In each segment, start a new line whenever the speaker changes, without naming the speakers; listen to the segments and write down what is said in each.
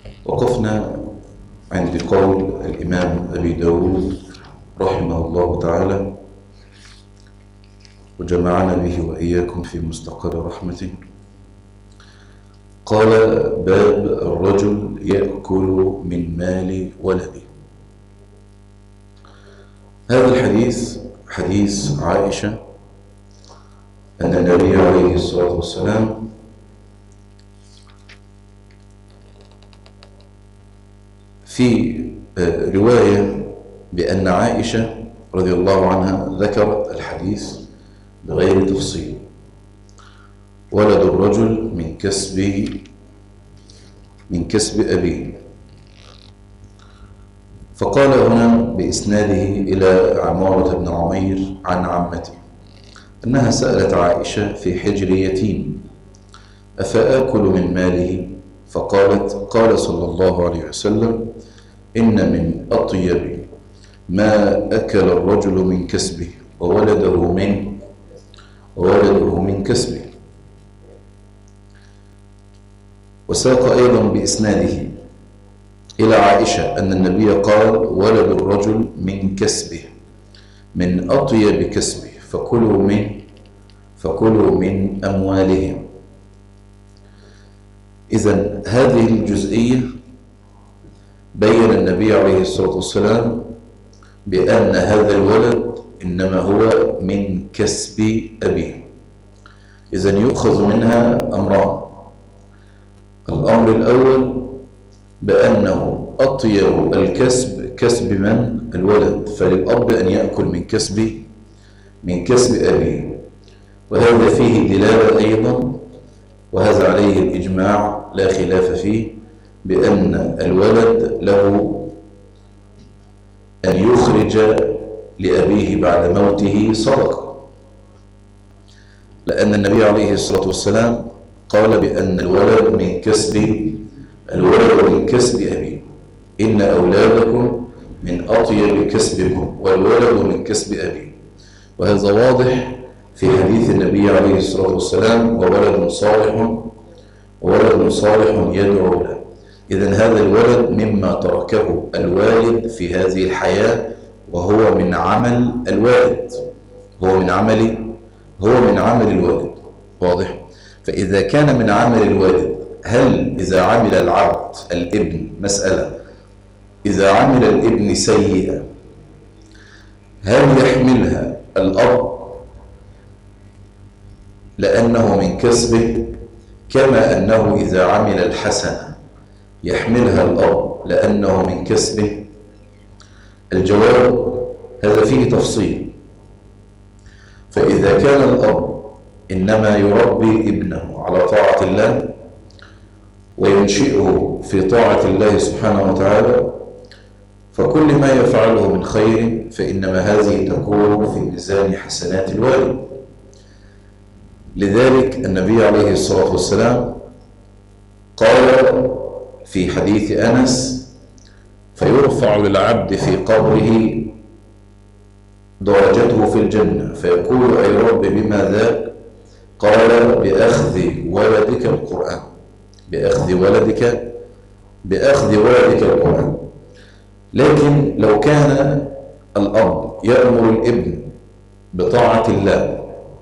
وقفنا عند قول الإمام أبي داود رحمه الله تعالى وجمعنا به وإياكم في مستقر رحمته قال باب الرجل يأكل من مال ولده هذا الحديث حديث عائشة أن النبي عليه الصلاة والسلام في رواية بأن عائشة رضي الله عنها ذكرت الحديث بغير تفصيل ولد الرجل من كسب من كسب أبيه فقال هنا بإسناده إلى عمارة بن عمير عن عمته أنها سألت عائشة في حجر يتيم أفآكل من ماله فقالت قال صلى الله عليه وسلم إن من أطيب ما أكل الرجل من كسبه وولده من وولده من كسبه وساق أيضا بإسناده إلى عائشة أن النبي قال ولد الرجل من كسبه من أطيب كسبه فكلوا من فكلوا من أموالهم إذا هذه الجزئية بين النبي عليه الصلاة والسلام بأن هذا الولد إنما هو من كسب أبيه إذا يؤخذ منها أمران الأمر الأول بأنه أطيب الكسب كسب من الولد فللأب أن يأكل من كسب من كسب أبيه وهذا فيه دلالة أيضا وهذا عليه الإجماع لا خلاف فيه بأن الولد له أن يخرج لأبيه بعد موته صدقة لأن النبي عليه الصلاة والسلام قال بأن الولد من كسب الولد من كسب أبيه إن أولادكم من أطيب كسبكم والولد من كسب أبيه وهذا واضح في حديث النبي عليه الصلاة والسلام وولد صالح وولد صالح يدعو له إذا هذا الولد مما تركه الوالد في هذه الحياة وهو من عمل الوالد هو من عمل هو من عمل الوالد واضح فإذا كان من عمل الوالد هل إذا عمل العبد الابن مسألة إذا عمل الابن سيئة هل يحملها الأب لأنه من كسبه كما أنه إذا عمل الحسنة يحملها الأب لأنه من كسبه الجواب هذا فيه تفصيل فإذا كان الأب إنما يربي ابنه على طاعة الله وينشئه في طاعة الله سبحانه وتعالى فكل ما يفعله من خير فإنما هذه تكون في ميزان حسنات الوالد لذلك النبي عليه الصلاة والسلام قال في حديث أنس فيرفع للعبد في قبره درجته في الجنة فيقول أي رب بما ذاك قال بأخذ ولدك القرآن بأخذ ولدك بأخذ ولدك القرآن لكن لو كان الأب يأمر الابن بطاعة الله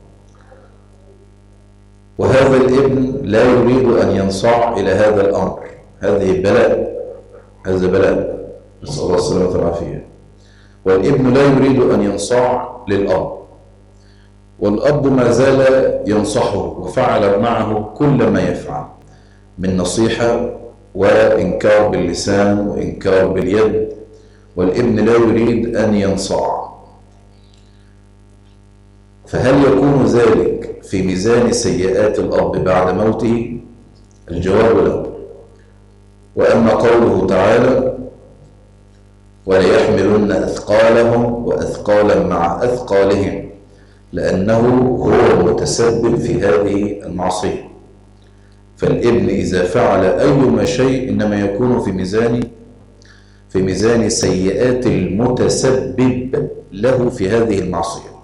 وهذا الابن لا يريد أن ينصاع إلى هذا الأمر هذه بلاء هذا بلاء نسأل الله السلامة والعافية والابن لا يريد أن ينصاع للأب والأب ما زال ينصحه وفعل معه كل ما يفعل من نصيحة وإنكار باللسان وإنكار باليد والابن لا يريد أن ينصاع فهل يكون ذلك في ميزان سيئات الأب بعد موته الجواب لا وأما قوله تعالى وليحملن أثقالهم وأثقالا مع أثقالهم لأنه هو المتسبب في هذه المعصية فالابن إذا فعل أيما شيء إنما يكون في ميزان في ميزان سيئات المتسبب له في هذه المعصية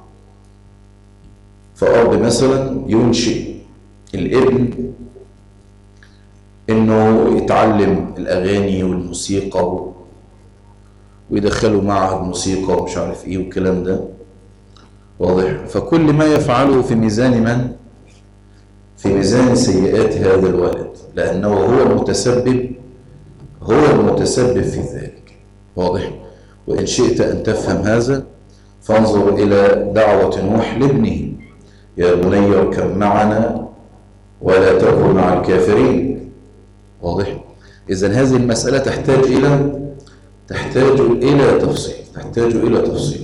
فأب مثلا ينشئ الابن انه يتعلم الاغاني والموسيقى و... ويدخله معهد موسيقى ومش عارف ايه والكلام ده واضح فكل ما يفعله في ميزان من في ميزان سيئات هذا الولد لانه هو المتسبب هو المتسبب في ذلك واضح وان شئت ان تفهم هذا فانظر الى دعوه نوح لابنه يا بني اركب معنا ولا تكن مع الكافرين واضح اذا هذه المساله تحتاج الى تحتاج الى تفصيل تحتاج الى تفصيل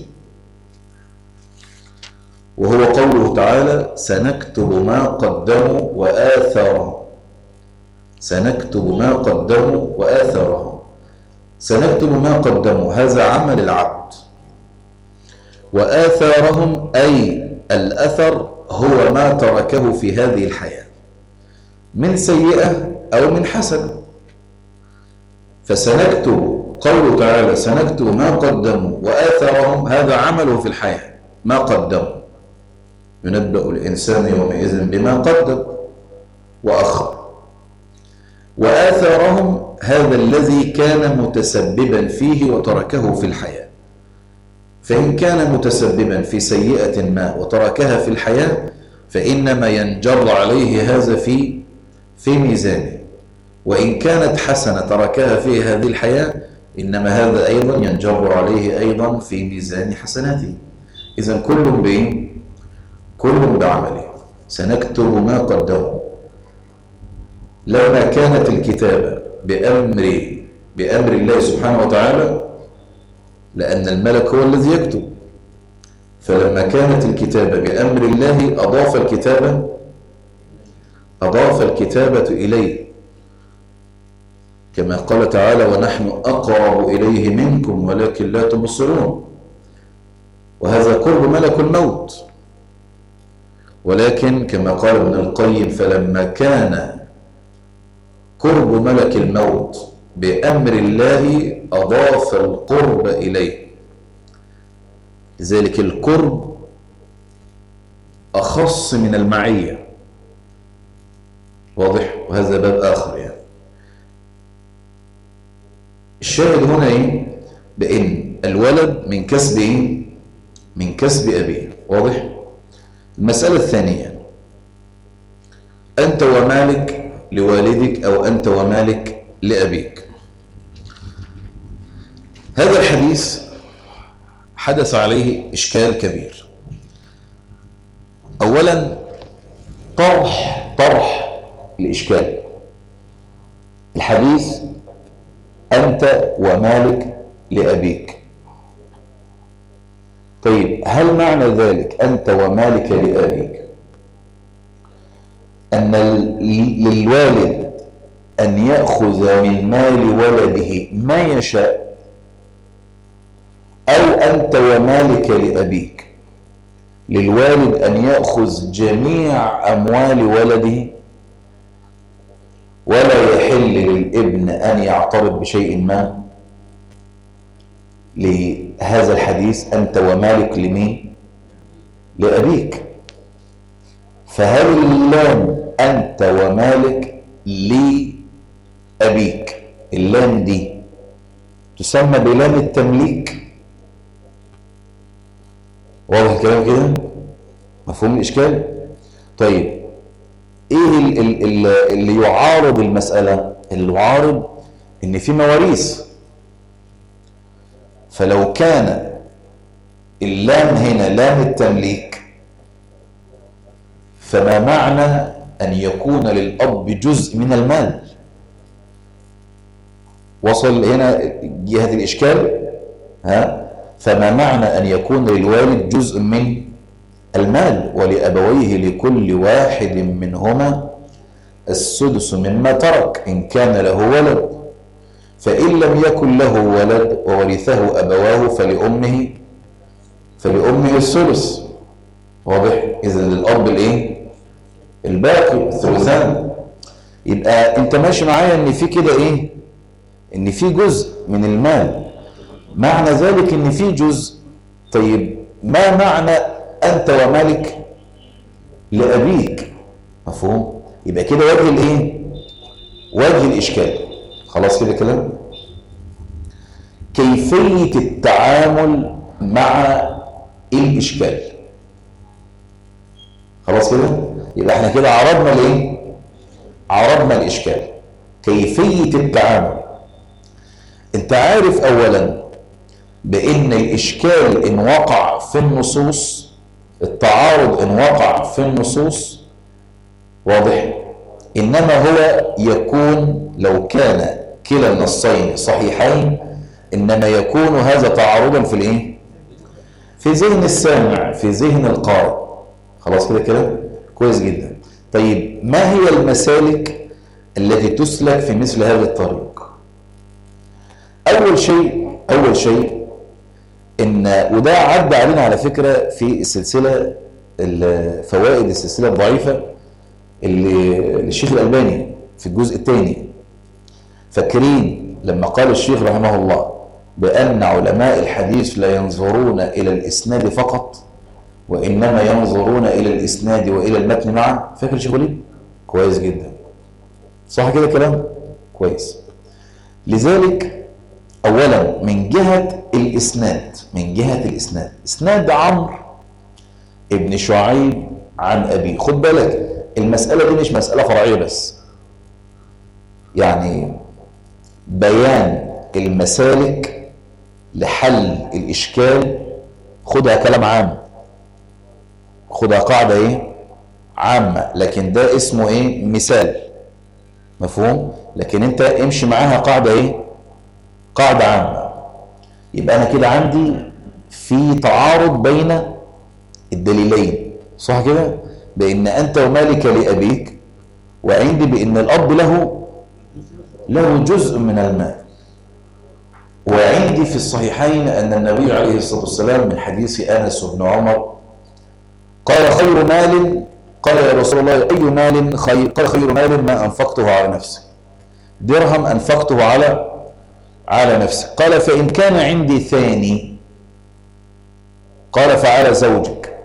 وهو قوله تعالى سنكتب ما قدموا وآثارهم سنكتب ما قدموا وآثارهم سنكتب ما قدموا هذا عمل العبد وآثارهم أي الأثر هو ما تركه في هذه الحياة من سيئة أو من حسنة فسنكتب قوله تعالى سنكتب ما قدموا وآثارهم هذا عمله في الحياة ما قدموا ينبأ الإنسان يومئذ بما قدم وأخر وآثارهم هذا الذي كان متسببا فيه وتركه في الحياة فإن كان متسببا في سيئة ما وتركها في الحياة فإنما ينجر عليه هذا في في ميزانه وإن كانت حسنة تركها في هذه الحياة إنما هذا أيضا ينجر عليه أيضا في ميزان حسناته إذا كل بإيه؟ كل بعمله سنكتب ما قدموا لما كانت الكتابة بأمر بأمر الله سبحانه وتعالى لأن الملك هو الذي يكتب فلما كانت الكتابة بأمر الله أضاف الكتابة أضاف الكتابة إليه كما قال تعالى ونحن أقرب إليه منكم ولكن لا تبصرون وهذا قرب ملك الموت ولكن كما قال ابن القيم فلما كان قرب ملك الموت بأمر الله أضاف القرب إليه لذلك القرب أخص من المعية واضح وهذا باب آخر يعني الشاهد هنا إيه بأن الولد من كسب إيه من كسب أبيه واضح المسألة الثانية أنت ومالك لوالدك أو أنت ومالك لأبيك هذا الحديث حدث عليه إشكال كبير أولا طرح طرح الإشكال الحديث أنت ومالك لأبيك طيب هل معنى ذلك أنت ومالك لأبيك أن للوالد أن يأخذ من مال ولده ما يشاء أو أنت ومالك لأبيك للوالد أن يأخذ جميع أموال ولده ولا يحل للابن أن يعترض بشيء ما لهذا الحديث أنت ومالك لمين لأبيك فهل اللام أنت ومالك لأبيك اللام دي تسمى بلام التمليك واضح الكلام كده مفهوم الإشكال طيب ايه اللي يعارض المسألة اللي يعارض ان في مواريث فلو كان اللام هنا لام التمليك فما معنى أن يكون للأب جزء من المال وصل هنا جهة الإشكال ها فما معنى أن يكون للوالد جزء من المال ولأبويه لكل واحد منهما السدس مما ترك إن كان له ولد فإن لم يكن له ولد وورثه أبواه فلأمه فلأمه الثلث واضح إذا للأب الإيه الباقي الثلثان يبقى أنت ماشي معايا إن في كده إيه إن في جزء من المال معنى ذلك إن في جزء طيب ما معنى أنت ومالك لأبيك مفهوم يبقى كده وجه الإيه وجه الإشكال خلاص كده كلام كيفية التعامل مع الإشكال خلاص كده يبقى احنا كده عرضنا ليه عرضنا الإشكال كيفية التعامل انت عارف أولا بأن الإشكال إن وقع في النصوص التعارض إن وقع في النصوص واضح إنما هو يكون لو كان كلا النصين صحيحين إنما يكون هذا تعارضا في الإيه؟ في ذهن السامع في ذهن القارئ خلاص كده كده كويس جدا طيب ما هي المسالك التي تسلك في مثل هذا الطريق أول شيء أول شيء إن وده عدى علينا على فكرة في السلسلة فوائد السلسلة الضعيفة اللي للشيخ الألباني في الجزء الثاني فاكرين لما قال الشيخ رحمه الله بأن علماء الحديث لا ينظرون إلى الإسناد فقط وإنما ينظرون إلى الإسناد وإلى المتن معا فاكر شيخ وليد؟ كويس جدا صح كده كلام؟ كويس لذلك أولا من جهة الإسناد من جهة الإسناد إسناد عمرو ابن شعيب عن أبيه خد بالك المسألة دي مش مسألة فرعية بس يعني بيان المسالك لحل الإشكال خدها كلام عام خدها قاعدة إيه عامة لكن ده اسمه إيه مثال مفهوم لكن أنت امشي معاها قاعدة إيه قاعدة عامة يبقى أنا كده عندي في تعارض بين الدليلين صح كده بأن أنت ومالك لأبيك وعندي بأن الأب له له جزء من المال وعندي في الصحيحين أن النبي عليه الصلاة والسلام من حديث أنس بن عمر قال خير مال قال يا رسول الله أي مال خير قال خير مال ما أنفقته على نفسي درهم أنفقته على على نفسي قال فإن كان عندي ثاني قال فعلى زوجك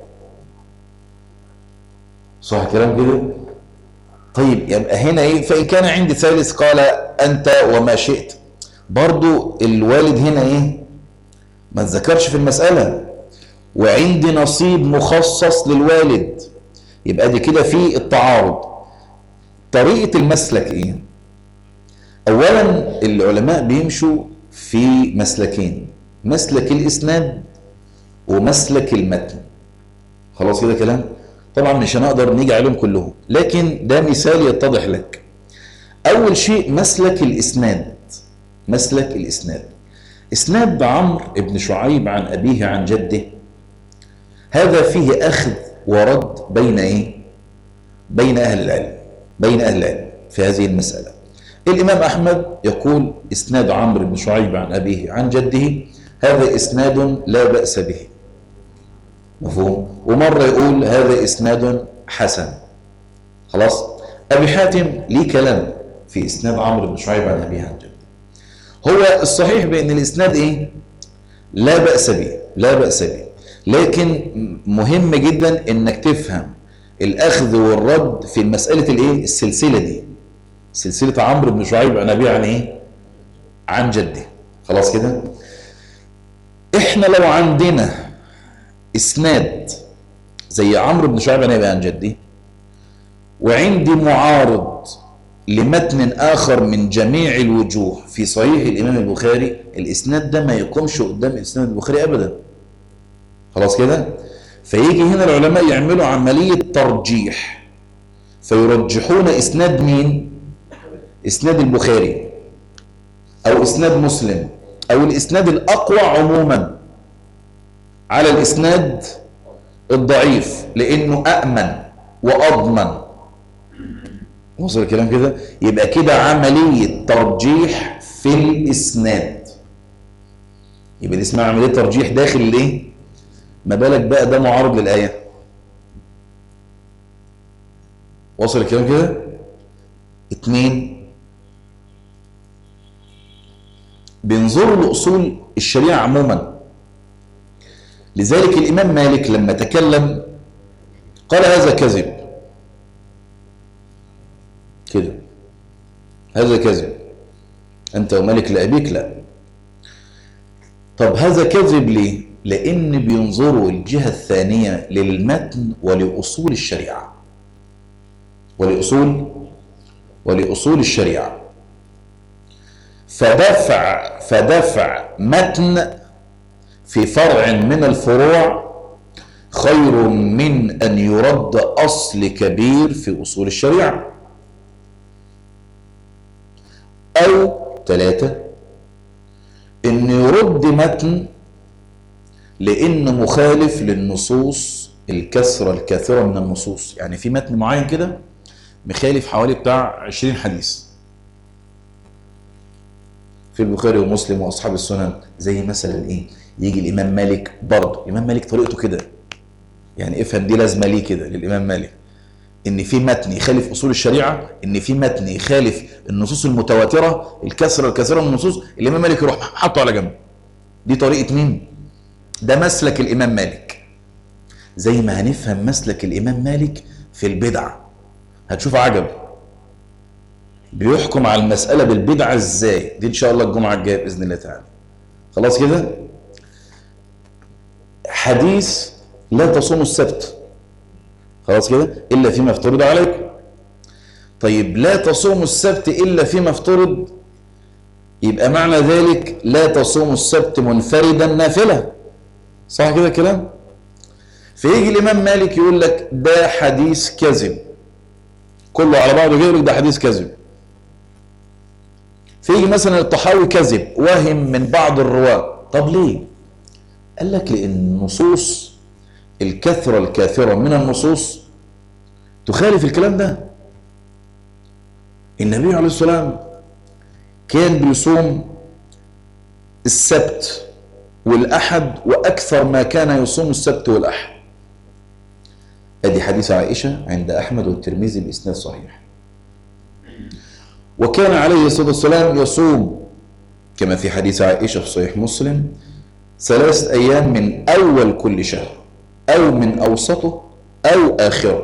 صح كلام كده طيب يبقى هنا ايه فإن كان عندي ثالث قال أنت وما شئت برضو الوالد هنا ايه ما تذكرش في المسألة وعندي نصيب مخصص للوالد يبقى دي كده في التعارض طريقة المسلك ايه اولا العلماء بيمشوا في مسلكين مسلك الاسناد ومسلك المتن خلاص كده كلام طبعا مش هنقدر نيجي عليهم كلهم لكن ده مثال يتضح لك اول شيء مسلك الاسناد مسلك الاسناد اسناد عمرو بن شعيب عن ابيه عن جده هذا فيه اخذ ورد بين ايه بين اهل العلم بين اهل العلم في هذه المساله الامام احمد يقول اسناد عمرو بن شعيب عن ابيه عن جده هذا اسناد لا باس به مفهوم ومره يقول هذا اسناد حسن خلاص ابي حاتم ليه كلام في اسناد عمرو بن شعيب عن ابيه عن جده هو الصحيح بان الاسناد ايه لا باس به لا باس به لكن مهم جدا انك تفهم الاخذ والرد في مساله الايه السلسله دي سلسله عمرو بن شعيب عن ابيه عن ايه عن جده خلاص كده احنا لو عندنا اسناد زي عمرو بن شعيب عن ابيه عن جده وعندي معارض لمتن آخر من جميع الوجوه في صحيح الإمام البخاري الإسناد ده ما يقومش قدام إسناد البخاري أبدا خلاص كده فيجي هنا العلماء يعملوا عملية ترجيح فيرجحون إسناد مين إسناد البخاري أو إسناد مسلم أو الإسناد الأقوى عموما على الإسناد الضعيف لأنه أأمن وأضمن وصل الكلام كده يبقى كده عملية ترجيح في الإسناد يبقى دي اسمها عملية ترجيح داخل ليه ما بالك بقى ده معارض للآية وصل الكلام كده اتنين بينظروا لأصول الشريعة عموما لذلك الإمام مالك لما تكلم قال هذا كذب كده هذا كذب أنت وملك لأبيك لا طب هذا كذب ليه لأن بينظروا الجهة الثانية للمتن ولأصول الشريعة ولأصول ولأصول الشريعة فدفع فدفع متن في فرع من الفروع خير من أن يرد أصل كبير في أصول الشريعة أو ثلاثة إن يرد متن لأنه مخالف للنصوص الكثرة الكاثرة من النصوص يعني في متن معين كده مخالف حوالي بتاع 20 حديث في البخاري ومسلم واصحاب السنن زي مثلا ايه يجي الامام مالك برضه الامام مالك طريقته كده يعني افهم دي لازمه ليه كده للامام مالك ان في متن يخالف اصول الشريعه ان في متن يخالف النصوص المتواتره الكثره الكثيره من النصوص الامام مالك يروح حاطه على جنب دي طريقه مين ده مسلك الامام مالك زي ما هنفهم مسلك الامام مالك في البدع هتشوف عجب بيحكم على المسألة بالبدعة ازاي دي ان شاء الله الجمعة الجاية بإذن الله تعالى خلاص كده حديث لا تصوموا السبت خلاص كده إلا فيما افترض عليكم طيب لا تصوموا السبت إلا فيما افترض يبقى معنى ذلك لا تصوموا السبت منفردا نافلة صح كده الكلام فيجي الإمام مالك يقول لك ده حديث كذب كله على بعضه كده يقول لك ده حديث كذب فيجي مثلا الطحاوي كذب وهم من بعض الرواة طب ليه قال لك لان النصوص الكثرة الكاثرة من النصوص تخالف الكلام ده النبي عليه السلام كان بيصوم السبت والأحد وأكثر ما كان يصوم السبت والأحد أدي حديث عائشة عند أحمد والترمذي بإسناد صحيح وكان عليه الصلاة والسلام يصوم كما في حديث عائشة في صحيح مسلم ثلاثة أيام من أول كل شهر أو من أوسطه أو آخره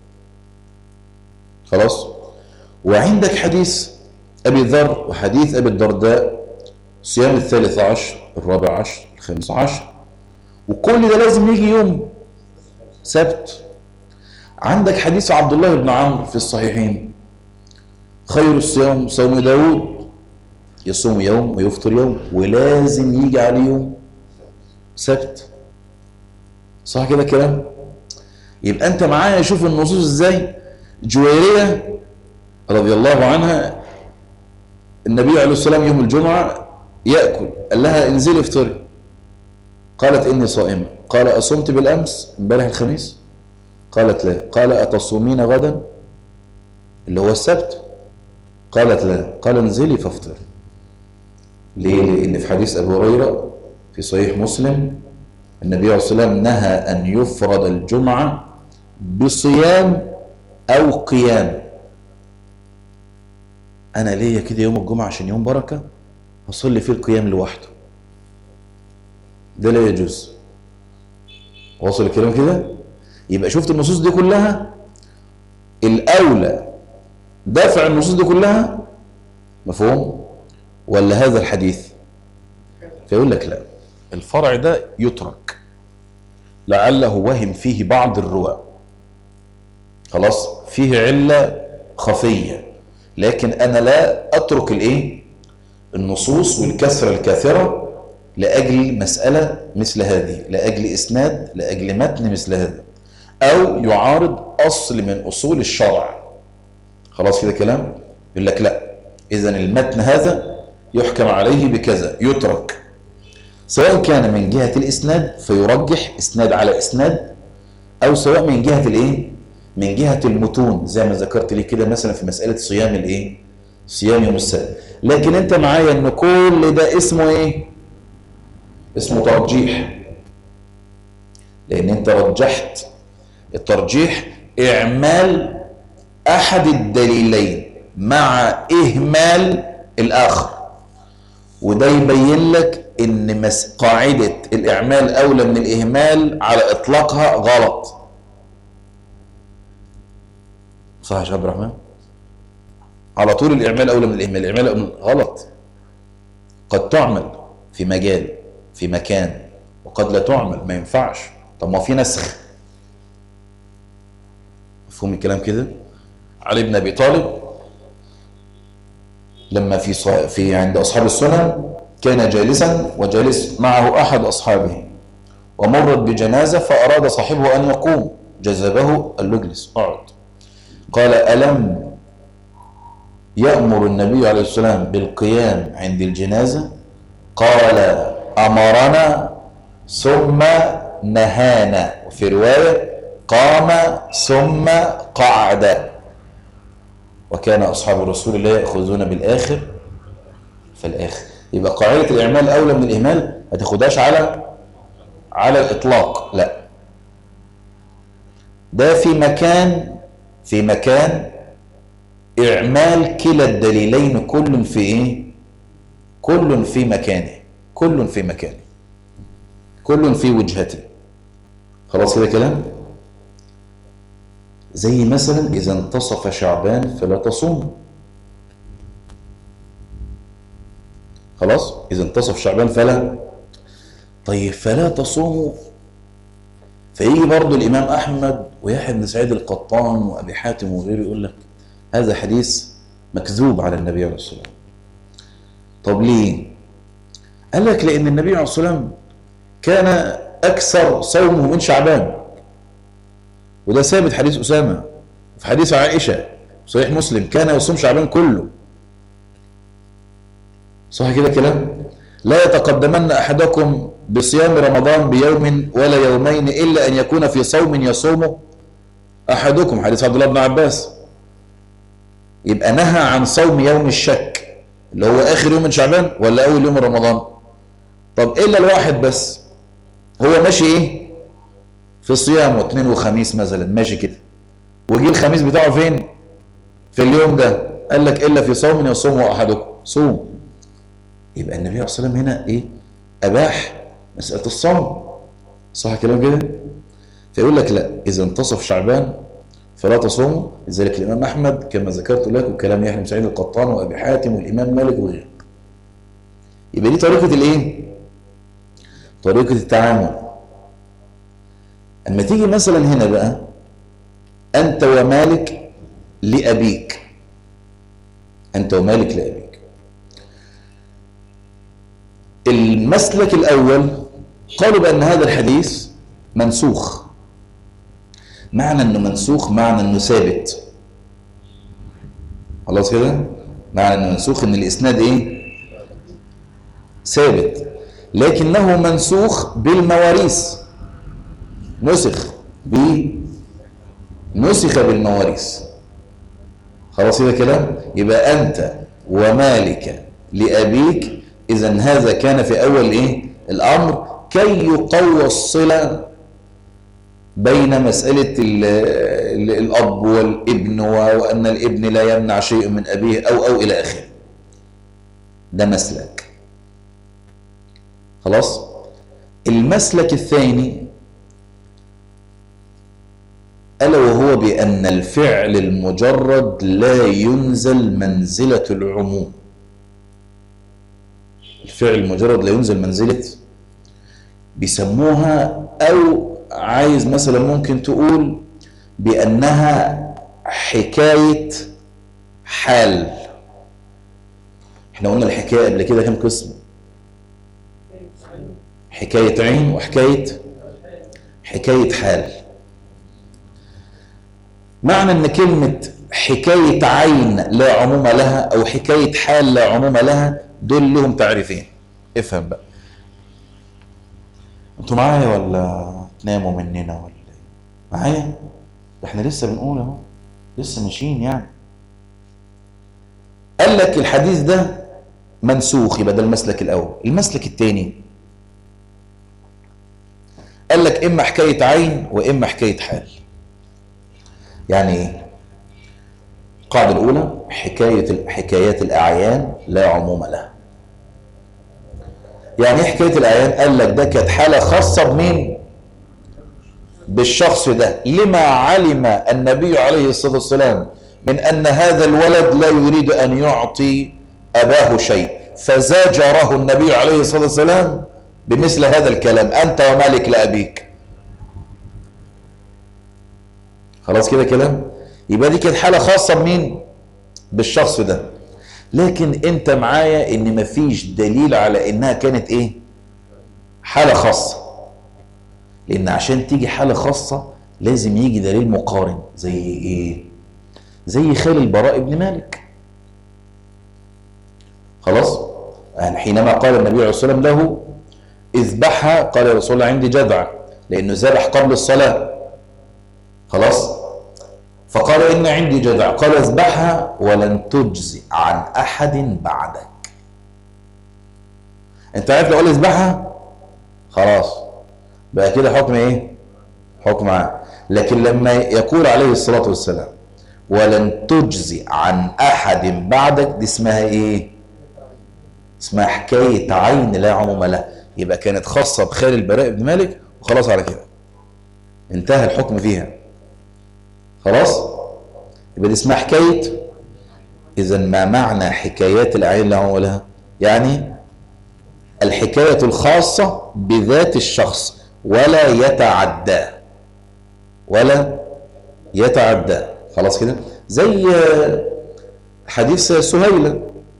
خلاص وعندك حديث أبي ذر وحديث أبي الدرداء صيام الثالث عشر الرابع عشر الخامس عشر وكل ده لازم يجي يوم سبت عندك حديث عبد الله بن عمرو في الصحيحين خير الصيام صوم داود يصوم يوم ويفطر يوم ولازم يجي عليه يوم سبت صح كده الكلام يبقى انت معايا شوف النصوص ازاي جويرية رضي الله عنها النبي عليه السلام يوم الجمعة يأكل قال لها انزلي افطري قالت إني صائمة قال أصمت بالأمس امبارح الخميس قالت لا قال أتصومين غدا اللي هو السبت قالت لا قال انزلي فافطر ليه لأن في حديث أبو هريرة في صحيح مسلم النبي عليه الصلاة والسلام نهى أن يفرض الجمعة بصيام أو قيام أنا ليا كده يوم الجمعة عشان يوم بركة هصلي فيه القيام لوحده ده لا يجوز واصل الكلام كده يبقى شفت النصوص دي كلها الأولى دافع النصوص دي كلها مفهوم ولا هذا الحديث فيقول لك لا الفرع ده يترك لعله وهم فيه بعض الرواة خلاص فيه علة خفية لكن أنا لا أترك الإيه النصوص والكسرة الكاثرة لأجل مسألة مثل هذه لأجل إسناد لأجل متن مثل هذا أو يعارض أصل من أصول الشرع خلاص كده كلام يقول لك لا إذا المتن هذا يحكم عليه بكذا يترك سواء كان من جهة الإسناد فيرجح إسناد على إسناد أو سواء من جهة الإيه من جهة المتون زي ما ذكرت لي كده مثلا في مسألة صيام الإيه صيام يوم السبت لكن أنت معايا إن كل ده اسمه إيه اسمه ترجيح لأن أنت رجحت الترجيح إعمال أحد الدليلين مع إهمال الآخر وده يبين لك ان مس... قاعدة الإعمال أولى من الإهمال على إطلاقها غلط صح يا شيخ عبد الرحمن على طول الإعمال أولى من الإهمال الإعمال أولى من غلط قد تعمل في مجال في مكان وقد لا تعمل ما ينفعش طب ما في نسخ مفهوم الكلام كده علي بن أبي طالب لما في صح... في عند أصحاب السنن كان جالسا وجالس معه أحد أصحابه ومرت بجنازة فأراد صاحبه أن يقوم جذبه قال له اجلس اقعد قال ألم يأمر النبي عليه السلام بالقيام عند الجنازة قال أمرنا ثم نهانا وفي رواية قام ثم قعد وكان أصحاب رسول الله يأخذون بالآخر فالآخر يبقى قاعدة الإعمال أولى من الإهمال ما تاخدهاش على على الإطلاق لا ده في مكان في مكان إعمال كلا الدليلين كل في إيه؟ كل في مكانه كل في مكانه كل في وجهته خلاص كده كلام زي مثلا إذا انتصف شعبان فلا تصوم خلاص إذا انتصف شعبان فلا طيب فلا تصوموا فيجي برضو الإمام أحمد ويحيى بن سعيد القطان وأبي حاتم وغيره يقول لك هذا حديث مكذوب على النبي عليه الصلاة والسلام طب ليه؟ قال لك لأن النبي عليه الصلاة والسلام كان أكثر صومه من شعبان وده ثابت حديث أسامة في حديث عائشة صحيح مسلم كان يصوم شعبان كله صح كده كلام لا يتقدمن أحدكم بصيام رمضان بيوم ولا يومين إلا أن يكون في صوم يصومه أحدكم حديث عبد الله بن عباس يبقى نهى عن صوم يوم الشك اللي هو آخر يوم من شعبان ولا أول يوم من رمضان طب إلا الواحد بس هو ماشي إيه في صيام واثنين وخميس مثلا ماشي كده وجي الخميس بتاعه فين في اليوم ده قال لك إلا في صوم يصومه أحدكم صوم يبقى النبي عليه الصلاة والسلام هنا إيه أباح مسألة الصوم صح كلام كده فيقول لك لا إذا انتصف شعبان فلا تصوموا لذلك الإمام أحمد كما ذكرت لك وكلام يحيى بن سعيد القطان وأبي حاتم والإمام مالك وغيره يبقى دي طريقة الإيه؟ طريقة التعامل أما تيجي مثلا هنا بقى أنت ومالك لأبيك أنت ومالك لأبيك المسلك الأول قالوا بأن هذا الحديث منسوخ معنى أنه منسوخ معنى أنه ثابت خلاص كده معنى أنه منسوخ أن الإسناد إيه ثابت لكنه منسوخ بالمواريث نسخ ب نسخ بالمواريث خلاص كده كلام يبقى أنت ومالك لأبيك إذا هذا كان في أول إيه الأمر كي يقوى الصلة بين مسألة ال ال الأب والابن وأن الابن لا يمنع شيء من أبيه أو أو إلى آخره ده مسلك خلاص المسلك الثاني ألا وهو بأن الفعل المجرد لا ينزل منزلة العموم الفعل المجرد لا ينزل منزلة بيسموها أو عايز مثلا ممكن تقول بأنها حكاية حال احنا قلنا الحكاية قبل كده كم قسم حكاية عين وحكاية حكاية حال معنى ان كلمة حكاية عين لا عموم لها او حكاية حال لا عموم لها دول لهم تعريفين افهم بقى انتوا معايا ولا تناموا مننا ولا ايه معايا ده احنا لسه بنقول اهو لسه ماشيين يعني قال لك الحديث ده منسوخ يبقى ده المسلك الاول المسلك الثاني قال لك اما حكايه عين واما حكايه حال يعني ايه القاعده الاولى حكايه حكايات الاعيان لا عموم لها يعني ايه حكايه الاعيان قال لك ده كانت حاله خاصه بمين بالشخص ده لما علم النبي عليه الصلاه والسلام من أن هذا الولد لا يريد أن يعطي أباه شيء فزاجره النبي عليه الصلاة والسلام بمثل هذا الكلام أنت ومالك لأبيك خلاص كده كلام يبقى دي كانت حالة خاصة بمين بالشخص ده لكن انت معايا ان مفيش دليل على انها كانت ايه حالة خاصة لان عشان تيجي حالة خاصة لازم يجي دليل مقارن زي ايه زي خال البراء بن مالك خلاص يعني حينما قال النبي عليه الصلاة والسلام له اذبحها قال يا رسول الله عندي جذع لانه ذبح قبل الصلاة خلاص فقال إن عندي جذع قال اذبحها ولن تجزي عن أحد بعدك أنت عارف لو قال اذبحها خلاص بقى كده حكم إيه؟ حكم عام لكن لما يقول عليه الصلاة والسلام ولن تجزي عن أحد بعدك دي اسمها إيه؟ اسمها حكاية عين لا عموم لها يبقى كانت خاصة بخال البراء بن مالك وخلاص على كده انتهى الحكم فيها خلاص يبقى دي اسمها حكاية إذا ما معنى حكايات الأعين لها ولها يعني الحكاية الخاصة بذات الشخص ولا يتعدى ولا يتعدى خلاص كده زي حديث سهيلة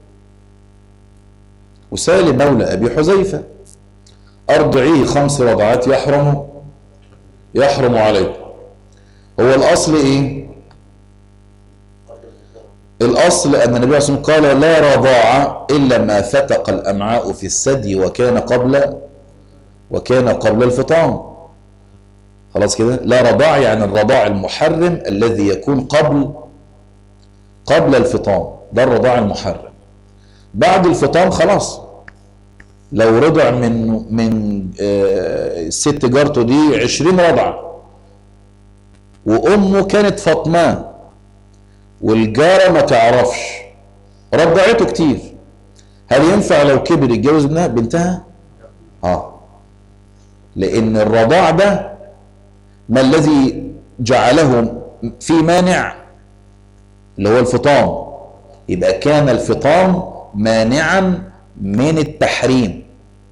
وسالم مولى أبي حذيفة أرضعيه خمس رضعات يحرم يحرم عليه هو الأصل إيه الأصل أن النبي صلى الله عليه وسلم قال لا رضاع إلا ما فتق الأمعاء في الثدي وكان قبل وكان قبل الفطام خلاص كده لا رضاع يعني الرضاع المحرم الذي يكون قبل قبل الفطام ده الرضاع المحرم بعد الفطام خلاص لو رضع من من آه ست جارته دي 20 رضعه وامه كانت فاطمه والجاره ما تعرفش رضعته كتير هل ينفع لو كبر يتجوز ابنها بنتها اه لان الرضاع ده ما الذي جعله في مانع اللي هو الفطام يبقى كان الفطام مانعا من التحريم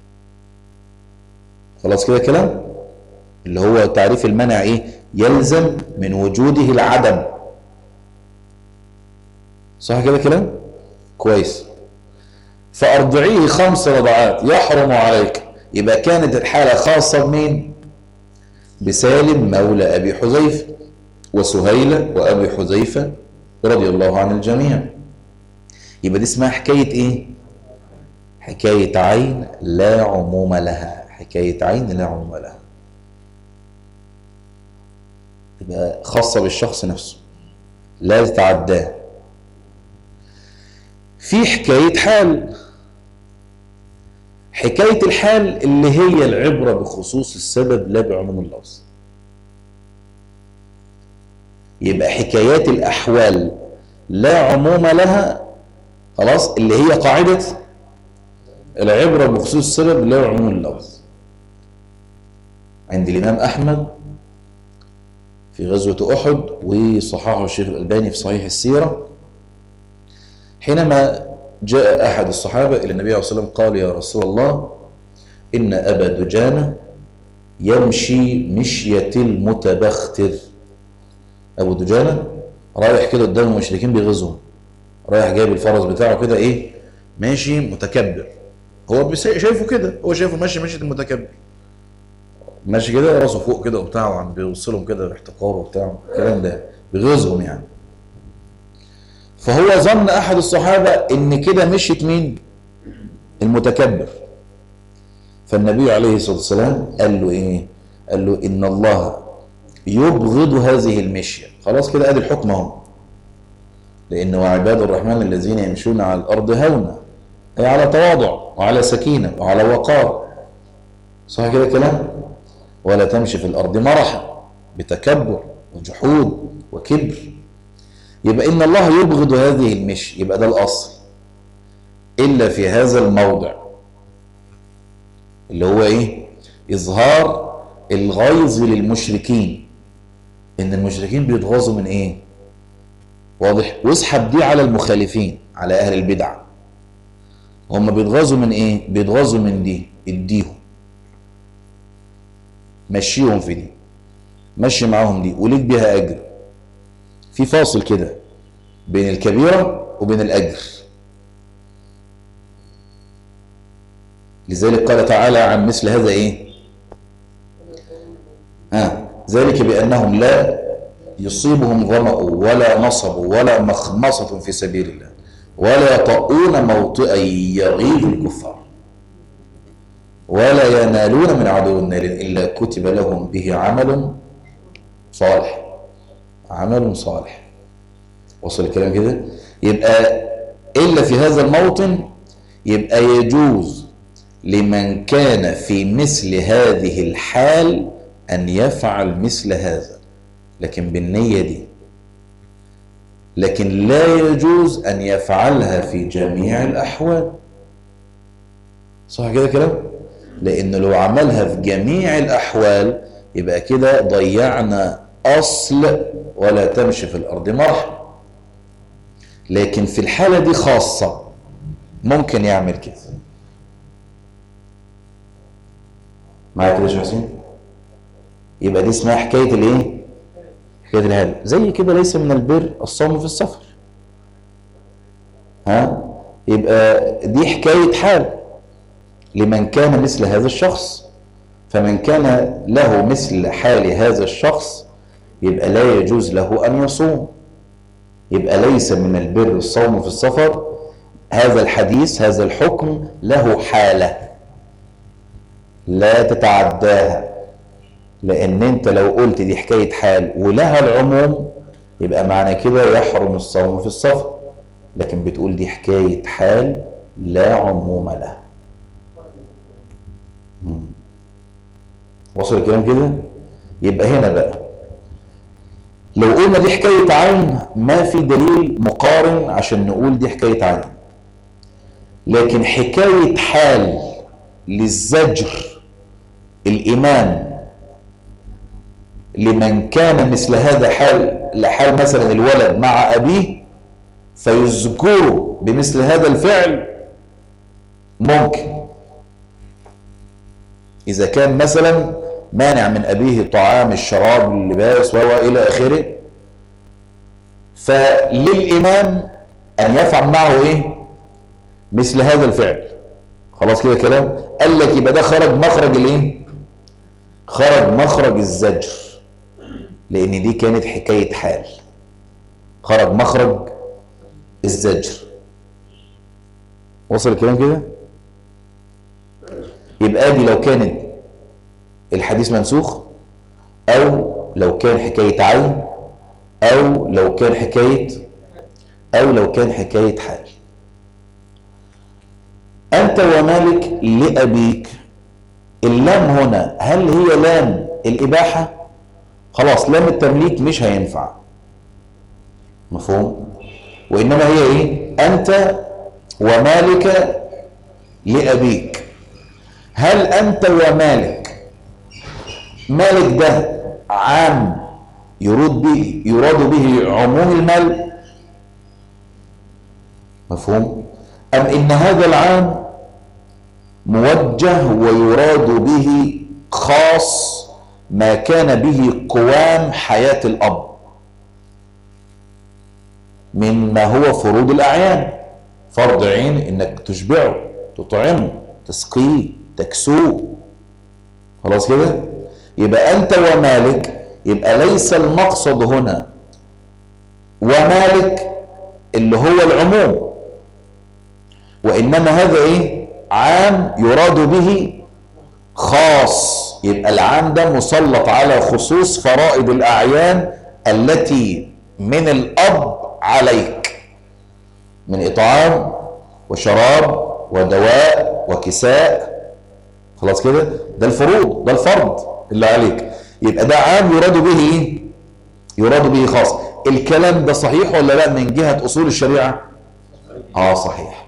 خلاص كده كلام اللي هو تعريف المنع ايه يلزم من وجوده العدم صح كده كلام كويس فارضعيه خمس رضعات يحرم عليك يبقى كانت الحالة خاصة بمين بسالم مولى أبي حذيفة وسهيلة وأبي حذيفة رضي الله عن الجميع يبقى دي اسمها حكاية ايه حكاية عين لا عموم لها حكاية عين لا عموم لها تبقى خاصة بالشخص نفسه لا تتعداه في حكاية حال حكاية الحال اللي هي العبرة بخصوص السبب لا بعموم اللفظ يبقى حكايات الأحوال لا عموم لها خلاص اللي هي قاعدة العبرة بخصوص السبب لا عموم اللفظ عند الإمام أحمد في غزوة أحد وصححه الشيخ الألباني في صحيح السيرة حينما جاء أحد الصحابة إلى النبي عليه الصلاة والسلام قال يا رسول الله إن أبا دجانة يمشي مشية المتبختر أبو دجانة رايح كده قدام المشركين بيغزهم رايح جايب الفرس بتاعه كده إيه ماشي متكبر هو شايفه كده هو شايفه ماشي ماشية المتكبر ماشي كده راسه فوق كده وبتاع وعم بيوصلهم كده باحتقار وبتاع الكلام ده بيغيظهم يعني فهو ظن احد الصحابه ان كده مشيت مين المتكبر فالنبي عليه الصلاه والسلام قال له ايه قال له ان الله يبغض هذه المشيه خلاص كده ادي الحكم اهو لانه عباد الرحمن الذين يمشون على الارض هونا اي على تواضع وعلى سكينه وعلى وقار صح كده كلام ولا تمشي في الارض مرحا بتكبر وجحود وكبر يبقى إن الله يبغض هذه المشي يبقى ده الأصل إلا في هذا الموضع اللي هو إيه إظهار الغيظ للمشركين إن المشركين بيتغاظوا من إيه واضح واسحب دي على المخالفين على اهل البدع هم بيتغاظوا من ايه بيتغاظوا من دي اديهم مشيهم في دي مشي معاهم دي وليك بيها اجر في فاصل كده بين الكبيره وبين الاجر لذلك قال تعالى عن مثل هذا ايه آه. ذلك بانهم لا يصيبهم ظمأ ولا نصب ولا مخمصة في سبيل الله ولا يطؤون موطئا يغيظ الكفار ولا ينالون من عدو النار إلا كتب لهم به عمل صالح عمل صالح وصل الكلام كده يبقى إلا في هذا الموطن يبقى يجوز لمن كان في مثل هذه الحال أن يفعل مثل هذا لكن بالنية دي لكن لا يجوز أن يفعلها في جميع الأحوال صح كده كلام؟ لأنه لو عملها في جميع الأحوال يبقى كده ضيعنا أصل ولا تمشي في الأرض مرح لكن في الحالة دي خاصة ممكن يعمل كده معايا كده يا حسين يبقى دي اسمها حكاية الايه حكاية الهدم زي كده ليس من البر الصوم في السفر ها يبقى دي حكاية حال لمن كان مثل هذا الشخص فمن كان له مثل حال هذا الشخص يبقى لا يجوز له أن يصوم يبقى ليس من البر الصوم في السفر هذا الحديث هذا الحكم له حالة لا تتعداها لأن أنت لو قلت دي حكاية حال ولها العموم يبقى معنى كده يحرم الصوم في السفر لكن بتقول دي حكاية حال لا عموم لها وصل الكلام كده يبقى هنا بقى لو قلنا دي حكاية عين ما في دليل مقارن عشان نقول دي حكاية عين لكن حكاية حال للزجر الإمام لمن كان مثل هذا حال لحال مثلا الولد مع أبيه فيذكره بمثل هذا الفعل ممكن إذا كان مثلا مانع من أبيه طعام الشراب اللباس وهو إلى آخره فللإمام أن يفعل معه إيه مثل هذا الفعل خلاص كده كلام قال لك يبقى ده خرج مخرج الإيه خرج مخرج الزجر لأن دي كانت حكاية حال خرج مخرج الزجر وصل الكلام كده يبقى دي لو كانت الحديث منسوخ او لو كان حكاية عين او لو كان حكاية او لو كان حكاية حال انت ومالك لابيك اللام هنا هل هي لام الاباحة خلاص لام التمليك مش هينفع مفهوم وانما هي ايه انت ومالك لابيك هل انت ومالك مالك ده عام يراد به يراد به عموم المال مفهوم ام ان هذا العام موجه ويراد به خاص ما كان به قوام حياة الأب مما هو فروض الأعيان فرض عين إنك تشبعه تطعمه تسقيه تكسوه خلاص كده يبقى أنت ومالك يبقى ليس المقصد هنا ومالك اللي هو العموم وإنما هذا إيه عام يراد به خاص يبقى العام ده مسلط على خصوص فرائض الأعيان التي من الأب عليك من إطعام وشراب ودواء وكساء خلاص كده ده الفروض ده الفرض اللي عليك يبقى ده عام يراد به ايه يراد به خاص الكلام ده صحيح ولا لا من جهة أصول الشريعة اه صحيح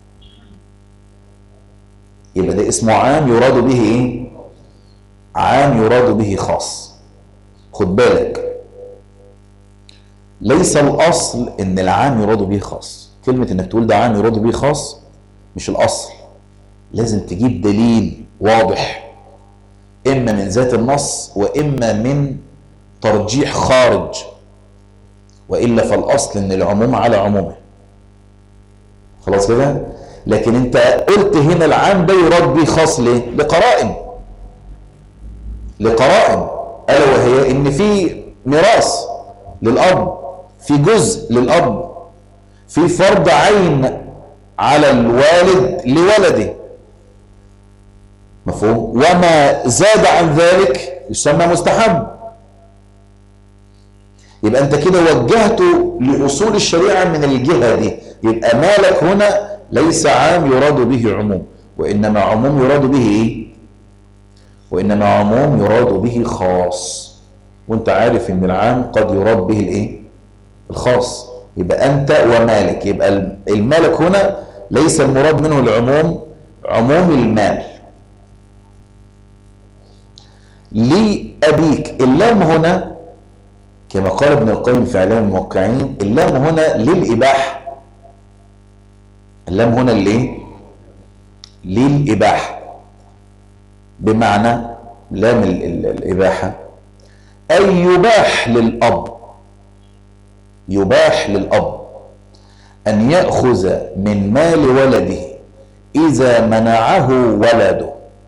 يبقى ده اسمه عام يراد به ايه عام يراد به خاص خد بالك ليس الأصل إن العام يراد به خاص كلمة إنك تقول ده عام يراد به خاص مش الأصل لازم تجيب دليل واضح إما من ذات النص وإما من ترجيح خارج وإلا فالأصل إن العموم على عمومه خلاص كده لكن انت قلت هنا العام ده يراد به خاص ليه لقرائن لقرائن الا وهي ان في ميراث للاب في جزء للاب في فرض عين على الوالد لولده مفهوم وما زاد عن ذلك يسمى مستحب يبقى انت كده وجهته لاصول الشريعه من الجهه دي يبقى مالك هنا ليس عام يراد به عموم وانما عموم يراد به ايه وانما عموم يراد به خاص وانت عارف ان العام قد يراد به الايه الخاص يبقى انت ومالك يبقى المالك هنا ليس المراد منه العموم عموم المال لأبيك اللام هنا كما قال ابن القيم في اعلام الموقعين اللام هنا للإباحة اللام هنا ليه للإباحة بمعنى لام الإباحة أي يباح للأب يباح للأب أن يأخذ من مال ولده إذا منعه ولده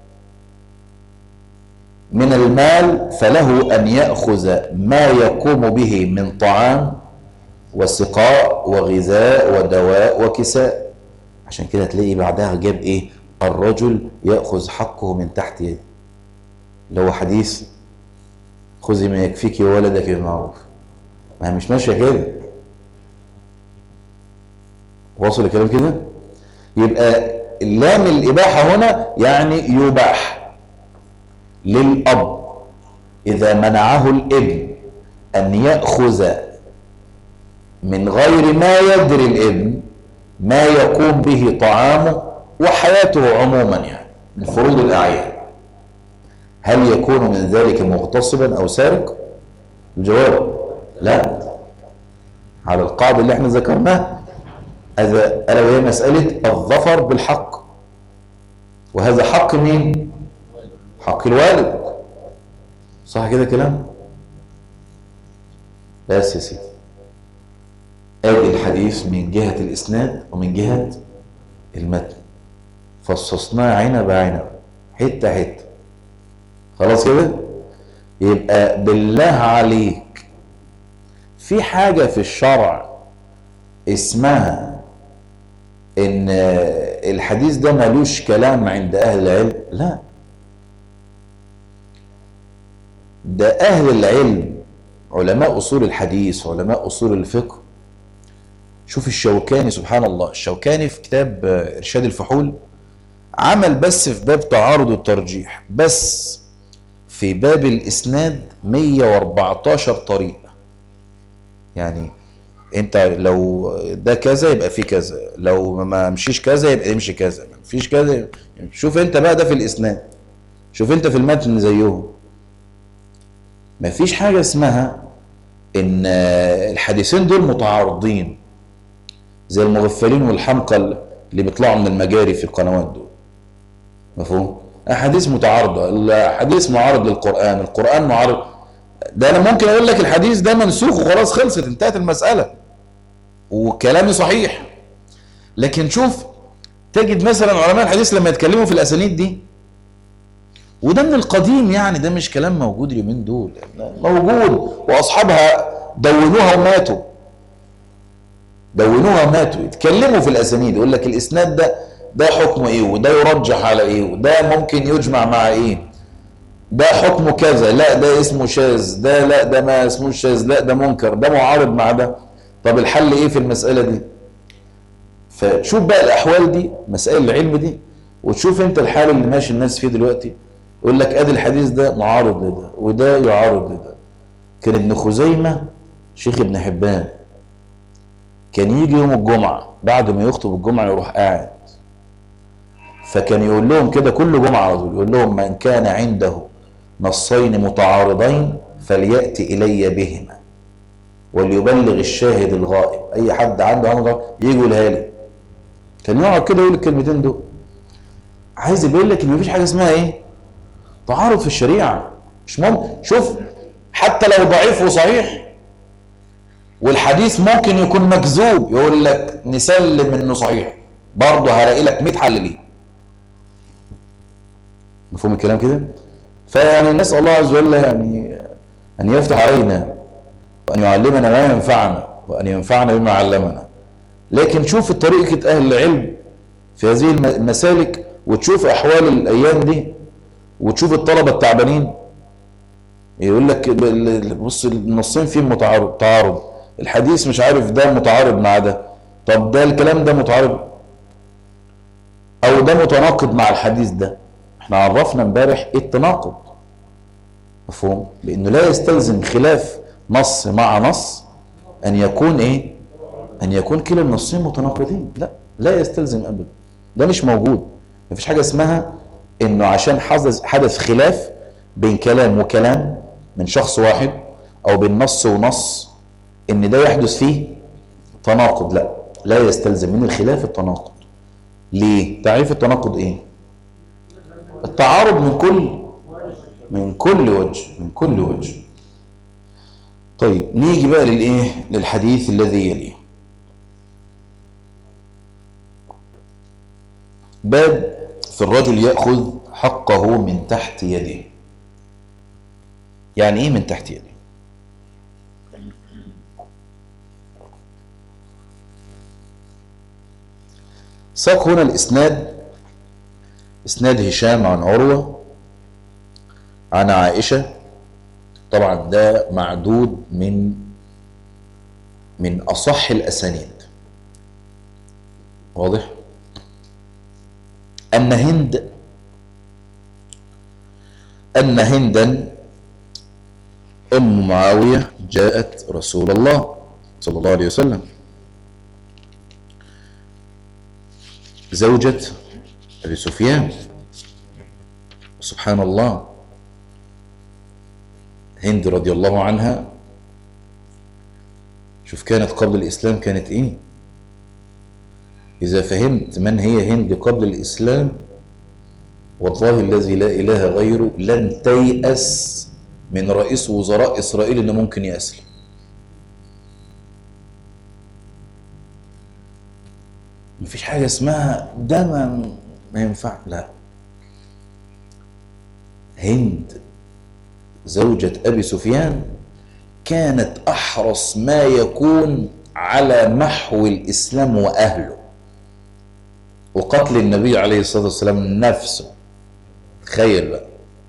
من المال فله أن يأخذ ما يقوم به من طعام وسقاء وغذاء ودواء وكساء عشان كده تلاقي بعدها جاب ايه الرجل يأخذ حقه من تحت يده اللي هو حديث خذي ما يكفيك ولدك بالمعروف ما هي مش ماشيه كده واصل الكلام كده يبقى اللام الإباحة هنا يعني يباح للأب إذا منعه الابن أن يأخذ من غير ما يدري الابن ما يقوم به طعامه وحياته عموما يعني من فروض الأعيان هل يكون من ذلك مغتصبا أو سارق الجواب لا على القاعدة اللي احنا ذكرناها هذا ألا وهي مسألة الظفر بالحق وهذا حق مين حق الوالد صح كده كلام بس يا سيدي ادي الحديث من جهة الإسناد ومن جهة المتن فصصناه عنب عنب حتة حتة خلاص كده يبقى بالله عليك في حاجة في الشرع اسمها ان الحديث ده ملوش كلام عند اهل العلم لا ده اهل العلم علماء اصول الحديث علماء اصول الفقه شوف الشوكاني سبحان الله الشوكاني في كتاب ارشاد الفحول عمل بس في باب تعارض الترجيح بس في باب الاسناد 114 طريقه يعني انت لو ده كذا يبقى في كذا لو ما مشيش كذا يبقى يمشي كذا ما فيش كذا شوف انت بقى ده في الاسناد شوف انت في المتن زيهم ما فيش حاجه اسمها ان الحديثين دول متعارضين زي المغفلين والحمقى اللي بيطلعوا من المجاري في القنوات دول مفهوم احاديث متعارضه الحديث معارض للقران القران معارض ده انا ممكن اقول لك الحديث ده منسوخ وخلاص خلصت انتهت المساله وكلامي صحيح لكن شوف تجد مثلا علماء الحديث لما يتكلموا في الاسانيد دي وده من القديم يعني ده مش كلام موجود اليومين دول موجود واصحابها دونوها وماتوا دونوها وماتوا يتكلموا في الاسانيد يقول لك الاسناد ده ده حكمه ايه وده يرجح على ايه وده ممكن يجمع مع ايه ده حكمه كذا لا ده اسمه شاذ ده لا ده ما اسموش شاذ لا ده منكر ده معارض مع ده طب الحل ايه في المسألة دي فشوف بقى الاحوال دي مسائل العلم دي وتشوف انت الحال اللي ماشي الناس فيه دلوقتي يقول لك ادي الحديث ده معارض لده وده يعارض لده كان ابن خزيمة شيخ ابن حبان كان يجي يوم الجمعة بعد ما يخطب الجمعة يروح قاعد فكان يقول لهم كده كل جمعة على طول يقول لهم من كان عنده نصين متعارضين فليأتي إلي بهما وليبلغ الشاهد الغائب اي حد عنده عنده يجي يقولها لي كان يقعد كده يقول الكلمتين دول عايز يبين لك ان مفيش حاجه اسمها ايه تعارض في الشريعه مش مهم شوف حتى لو ضعيف وصحيح والحديث ممكن يكون مكذوب يقول لك نسلم انه صحيح برضه هلاقي لك 100 حل ليه مفهوم الكلام كده فيعني نسال الله عز وجل يعني ان يفتح علينا وان يعلمنا ما ينفعنا وان ينفعنا بما علمنا لكن شوف طريقه اهل العلم في هذه المسالك وتشوف احوال الايام دي وتشوف الطلبه التعبانين يقول لك بص النصين فيهم متعارض تعارض الحديث مش عارف ده متعارض مع ده طب ده الكلام ده متعارض او ده متناقض مع الحديث ده احنا عرفنا امبارح ايه التناقض مفهوم لانه لا يستلزم خلاف نص مع نص ان يكون ايه ان يكون كلا النصين متناقضين لا لا يستلزم ابدا ده مش موجود مفيش حاجه اسمها انه عشان حدث حدث خلاف بين كلام وكلام من شخص واحد او بين نص ونص ان ده يحدث فيه تناقض لا لا يستلزم من الخلاف التناقض ليه تعريف التناقض ايه التعارض من كل من كل وجه من كل وجه طيب نيجي بقى للايه للحديث الذي يليه باب في الرجل يأخذ حقه من تحت يده يعني ايه من تحت يده ساق هنا الاسناد اسناد هشام عن عروة عن عائشة طبعا ده معدود من من اصح الاسانيد واضح ان هند ان هندا ام معاويه جاءت رسول الله صلى الله عليه وسلم زوجة أبي سفيان سبحان الله هند رضي الله عنها شوف كانت قبل الإسلام كانت إيه إذا فهمت من هي هند قبل الإسلام والله الذي لا إله غيره لن تيأس من رئيس وزراء إسرائيل إنه ممكن يأسلم مفيش حاجة اسمها ده ما, ما ينفع لا هند زوجة أبي سفيان كانت أحرص ما يكون على محو الإسلام وأهله وقتل النبي عليه الصلاة والسلام نفسه تخيل بقى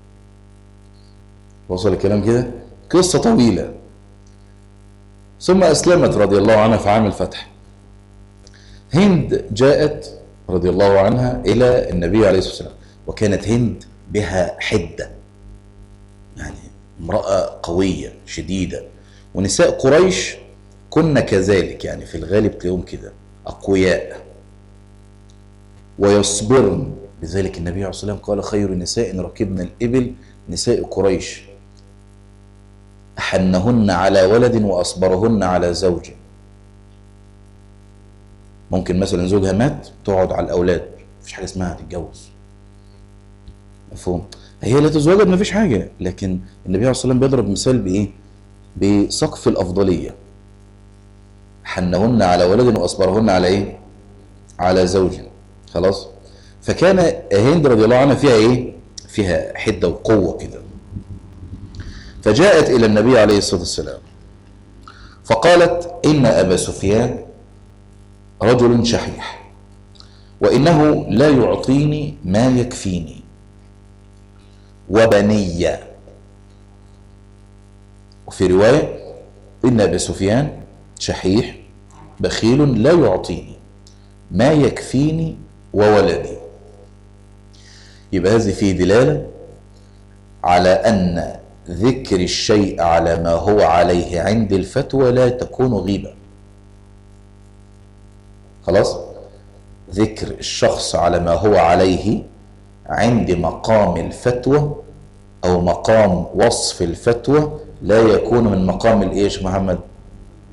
وصل الكلام كده قصة طويلة ثم أسلمت رضي الله عنها في عام الفتح هند جاءت رضي الله عنها إلى النبي عليه الصلاة والسلام وكانت هند بها حدة يعني امرأة قوية شديدة ونساء قريش كنا كذلك يعني في الغالب تلاقيهم كده أقوياء ويصبرن لذلك النبي عليه الصلاة والسلام قال خير نساء ركبنا الإبل نساء قريش أحنهن على ولد وأصبرهن على زوج ممكن مثلا زوجها مات تقعد على الأولاد مفيش حاجة اسمها تتجوز مفهوم هي لا تزوجت مفيش حاجة لكن النبي عليه الصلاة والسلام بيضرب مثال بإيه بسقف الأفضلية حنهن على ولد وأصبرهن على إيه على زوج خلاص فكان هند رضي الله عنها فيها ايه فيها حدة وقوة كده فجاءت إلى النبي عليه الصلاة والسلام فقالت إن أبا سفيان رجل شحيح وإنه لا يعطيني ما يكفيني وبني وفي رواية إن أبا سفيان شحيح بخيل لا يعطيني ما يكفيني وولدي يبقى هذه فيه دلالة على أن ذكر الشيء على ما هو عليه عند الفتوى لا تكون غيبة خلاص ذكر الشخص على ما هو عليه عند مقام الفتوى أو مقام وصف الفتوى لا يكون من مقام الإيش محمد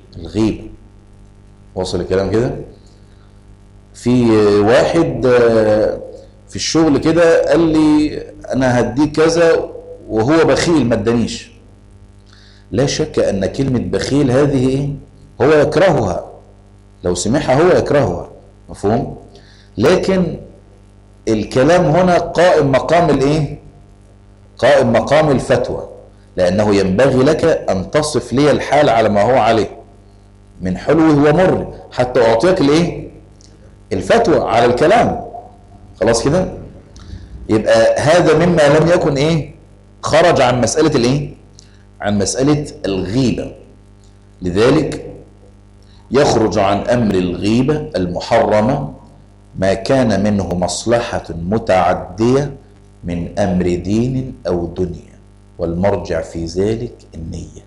الغيبة وصل الكلام كده في واحد آه، في الشغل كده قال لي انا هديك كذا وهو بخيل ما ادانيش لا شك ان كلمة بخيل هذه إيه؟ هو يكرهها لو سمعها هو يكرهها مفهوم لكن الكلام هنا قائم مقام الايه قائم مقام الفتوى لانه ينبغي لك ان تصف لي الحال على ما هو عليه من حلوه ومر حتى اعطيك الايه الفتوى على الكلام خلاص كده يبقى هذا مما لم يكن ايه خرج عن مسألة الايه عن مسألة الغيبة لذلك يخرج عن أمر الغيبة المحرمة ما كان منه مصلحة متعدية من أمر دين أو دنيا والمرجع في ذلك النية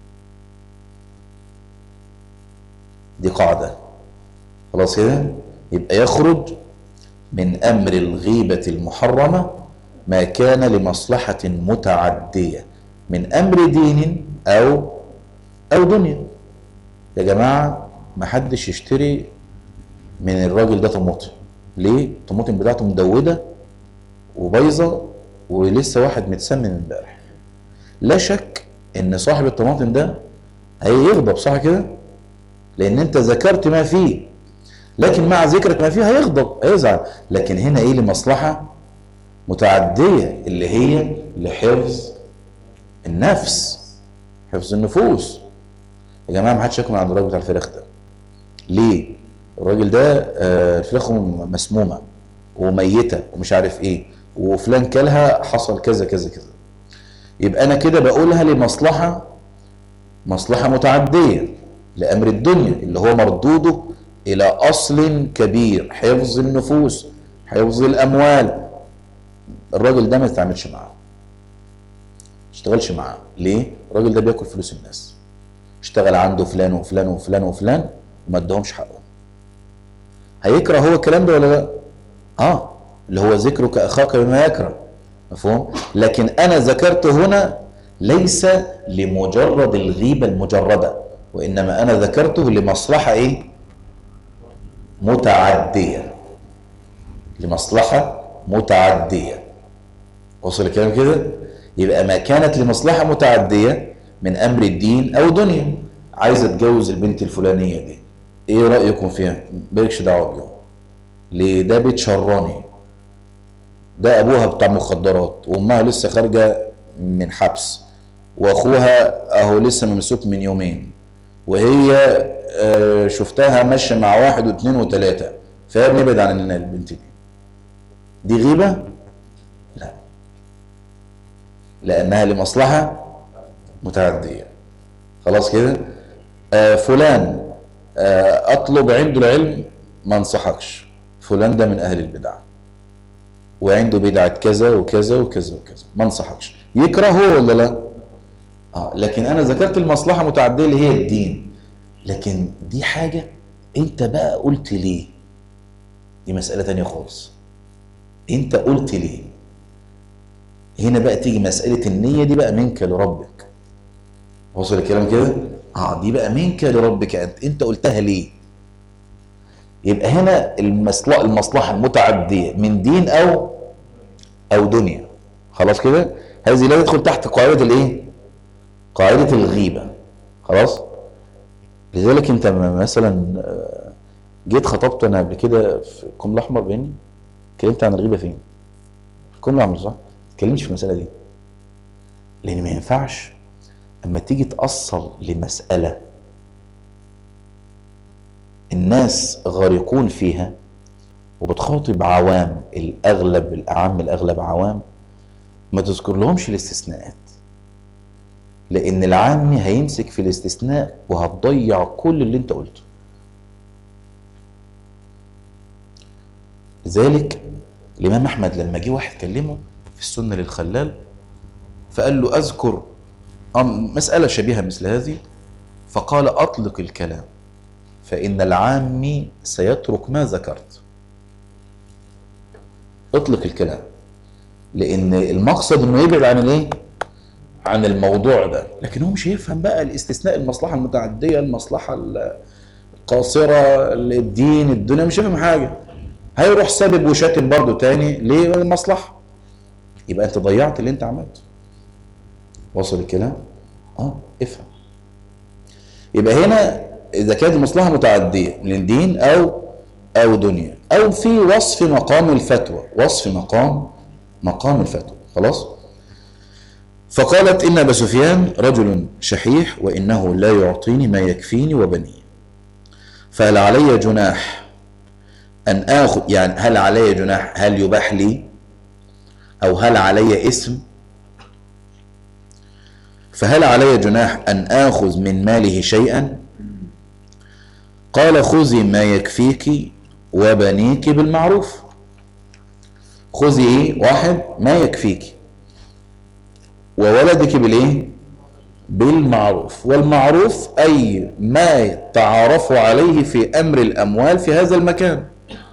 دي قاعدة خلاص كده يبقى يخرج من أمر الغيبة المحرمة ما كان لمصلحة متعدية من أمر دين أو أو دنيا يا جماعة ما حدش يشتري من الراجل ده طماطم ليه؟ الطماطم بتاعته مدودة وبايظة ولسه واحد متسمم امبارح لا شك ان صاحب الطماطم ده هيغضب صح كده؟ لان انت ذكرت ما فيه لكن مع ذكرك ما فيه هيغضب هيزعل لكن هنا ايه لمصلحة متعدية اللي هي لحفظ النفس حفظ النفوس يا جماعة ما حدش ياكل من عند الراجل بتاع الفراخ ده ليه؟ الراجل ده آه، فراخه مسمومة وميتة ومش عارف ايه وفلان كلها حصل كذا كذا كذا يبقى انا كده بقولها لمصلحة مصلحة متعدية لأمر الدنيا اللي هو مردوده إلى أصل كبير حفظ النفوس حفظ الأموال الراجل ده ما يتعاملش معاه ما اشتغلش معاه ليه؟ الراجل ده بياكل فلوس الناس اشتغل عنده فلان وفلان وفلان وفلان وما ادهمش حقهم هيكره هو الكلام ده ولا لا؟ اه اللي هو ذكرك اخاك بما يكره مفهوم؟ لكن انا ذكرت هنا ليس لمجرد الغيبه المجرده وانما انا ذكرته لمصلحه ايه؟ متعديه لمصلحه متعديه وصل الكلام كده؟ يبقى ما كانت لمصلحه متعديه من امر الدين او دنيا عايز اتجوز البنت الفلانيه دي ايه رايكم فيها مالكش دعوه بيهم ليه ده بيت شراني ده ابوها بتاع مخدرات وامها لسه خارجه من حبس واخوها اهو لسه ممسوك من يومين وهي آه، شفتها ماشيه مع واحد واثنين وثلاثه فنبعد عن البنت دي دي غيبه لا لانها لمصلحه متعديه خلاص كده آه فلان آه اطلب عنده العلم ما انصحكش فلان ده من اهل البدع وعنده بدعة كذا وكذا وكذا وكذا ما انصحكش يكرهه ولا لا اه لكن انا ذكرت المصلحة متعدية اللي هي الدين لكن دي حاجة انت بقى قلت ليه دي مسألة تانية خالص انت قلت ليه هنا بقى تيجي مسألة النية دي بقى منك لربك وصل الكلام كده اه دي بقى منك لربك انت انت قلتها ليه يبقى هنا المصلحة المصلحة المتعدية من دين او او دنيا خلاص كده هذه لا تدخل تحت قاعدة الايه قاعدة الغيبة خلاص لذلك انت م- مثلا آه، جيت خطبت انا قبل كده في الكم الاحمر بيني اتكلمت عن الغيبة فين في الكم الاحمر صح ما اتكلمتش في المسألة دي لان ما ينفعش اما تيجي تأصل لمسألة الناس غارقون فيها وبتخاطب عوام الأغلب الأعم الأغلب عوام ما تذكر لهمش الاستثناءات لأن العامي هيمسك في الاستثناء وهتضيع كل اللي انت قلته لذلك الإمام أحمد لما جه واحد كلمه في السنة للخلال فقال له أذكر أم- مسألة شبيهة مثل هذه فقال أطلق الكلام فإن العامي سيترك ما ذكرت اطلق الكلام لأن المقصد إنه يبعد عن الإيه؟
عن الموضوع ده لكن هو مش هيفهم بقى الاستثناء المصلحة المتعدية المصلحة القاصرة الدين الدنيا مش هيفهم حاجة هيروح سبب وشاتم برضه تاني ليه المصلحة يبقى انت ضيعت اللي انت عملته وصل الكلام اه افهم يبقى هنا اذا كانت المصلحة متعدية للدين او او دنيا او في وصف مقام الفتوى وصف مقام مقام الفتوى خلاص فقالت إن أبا سفيان رجل شحيح وإنه لا يعطيني ما يكفيني وبني فهل علي جناح أن آخذ يعني هل علي جناح هل يباح لي أو هل علي اسم فهل علي جناح أن آخذ من ماله شيئا قال خذي ما يكفيك وبنيك بالمعروف خذي ايه واحد ما يكفيك وولدك بالايه بالمعروف والمعروف اي ما تعارفوا عليه في امر الاموال في هذا المكان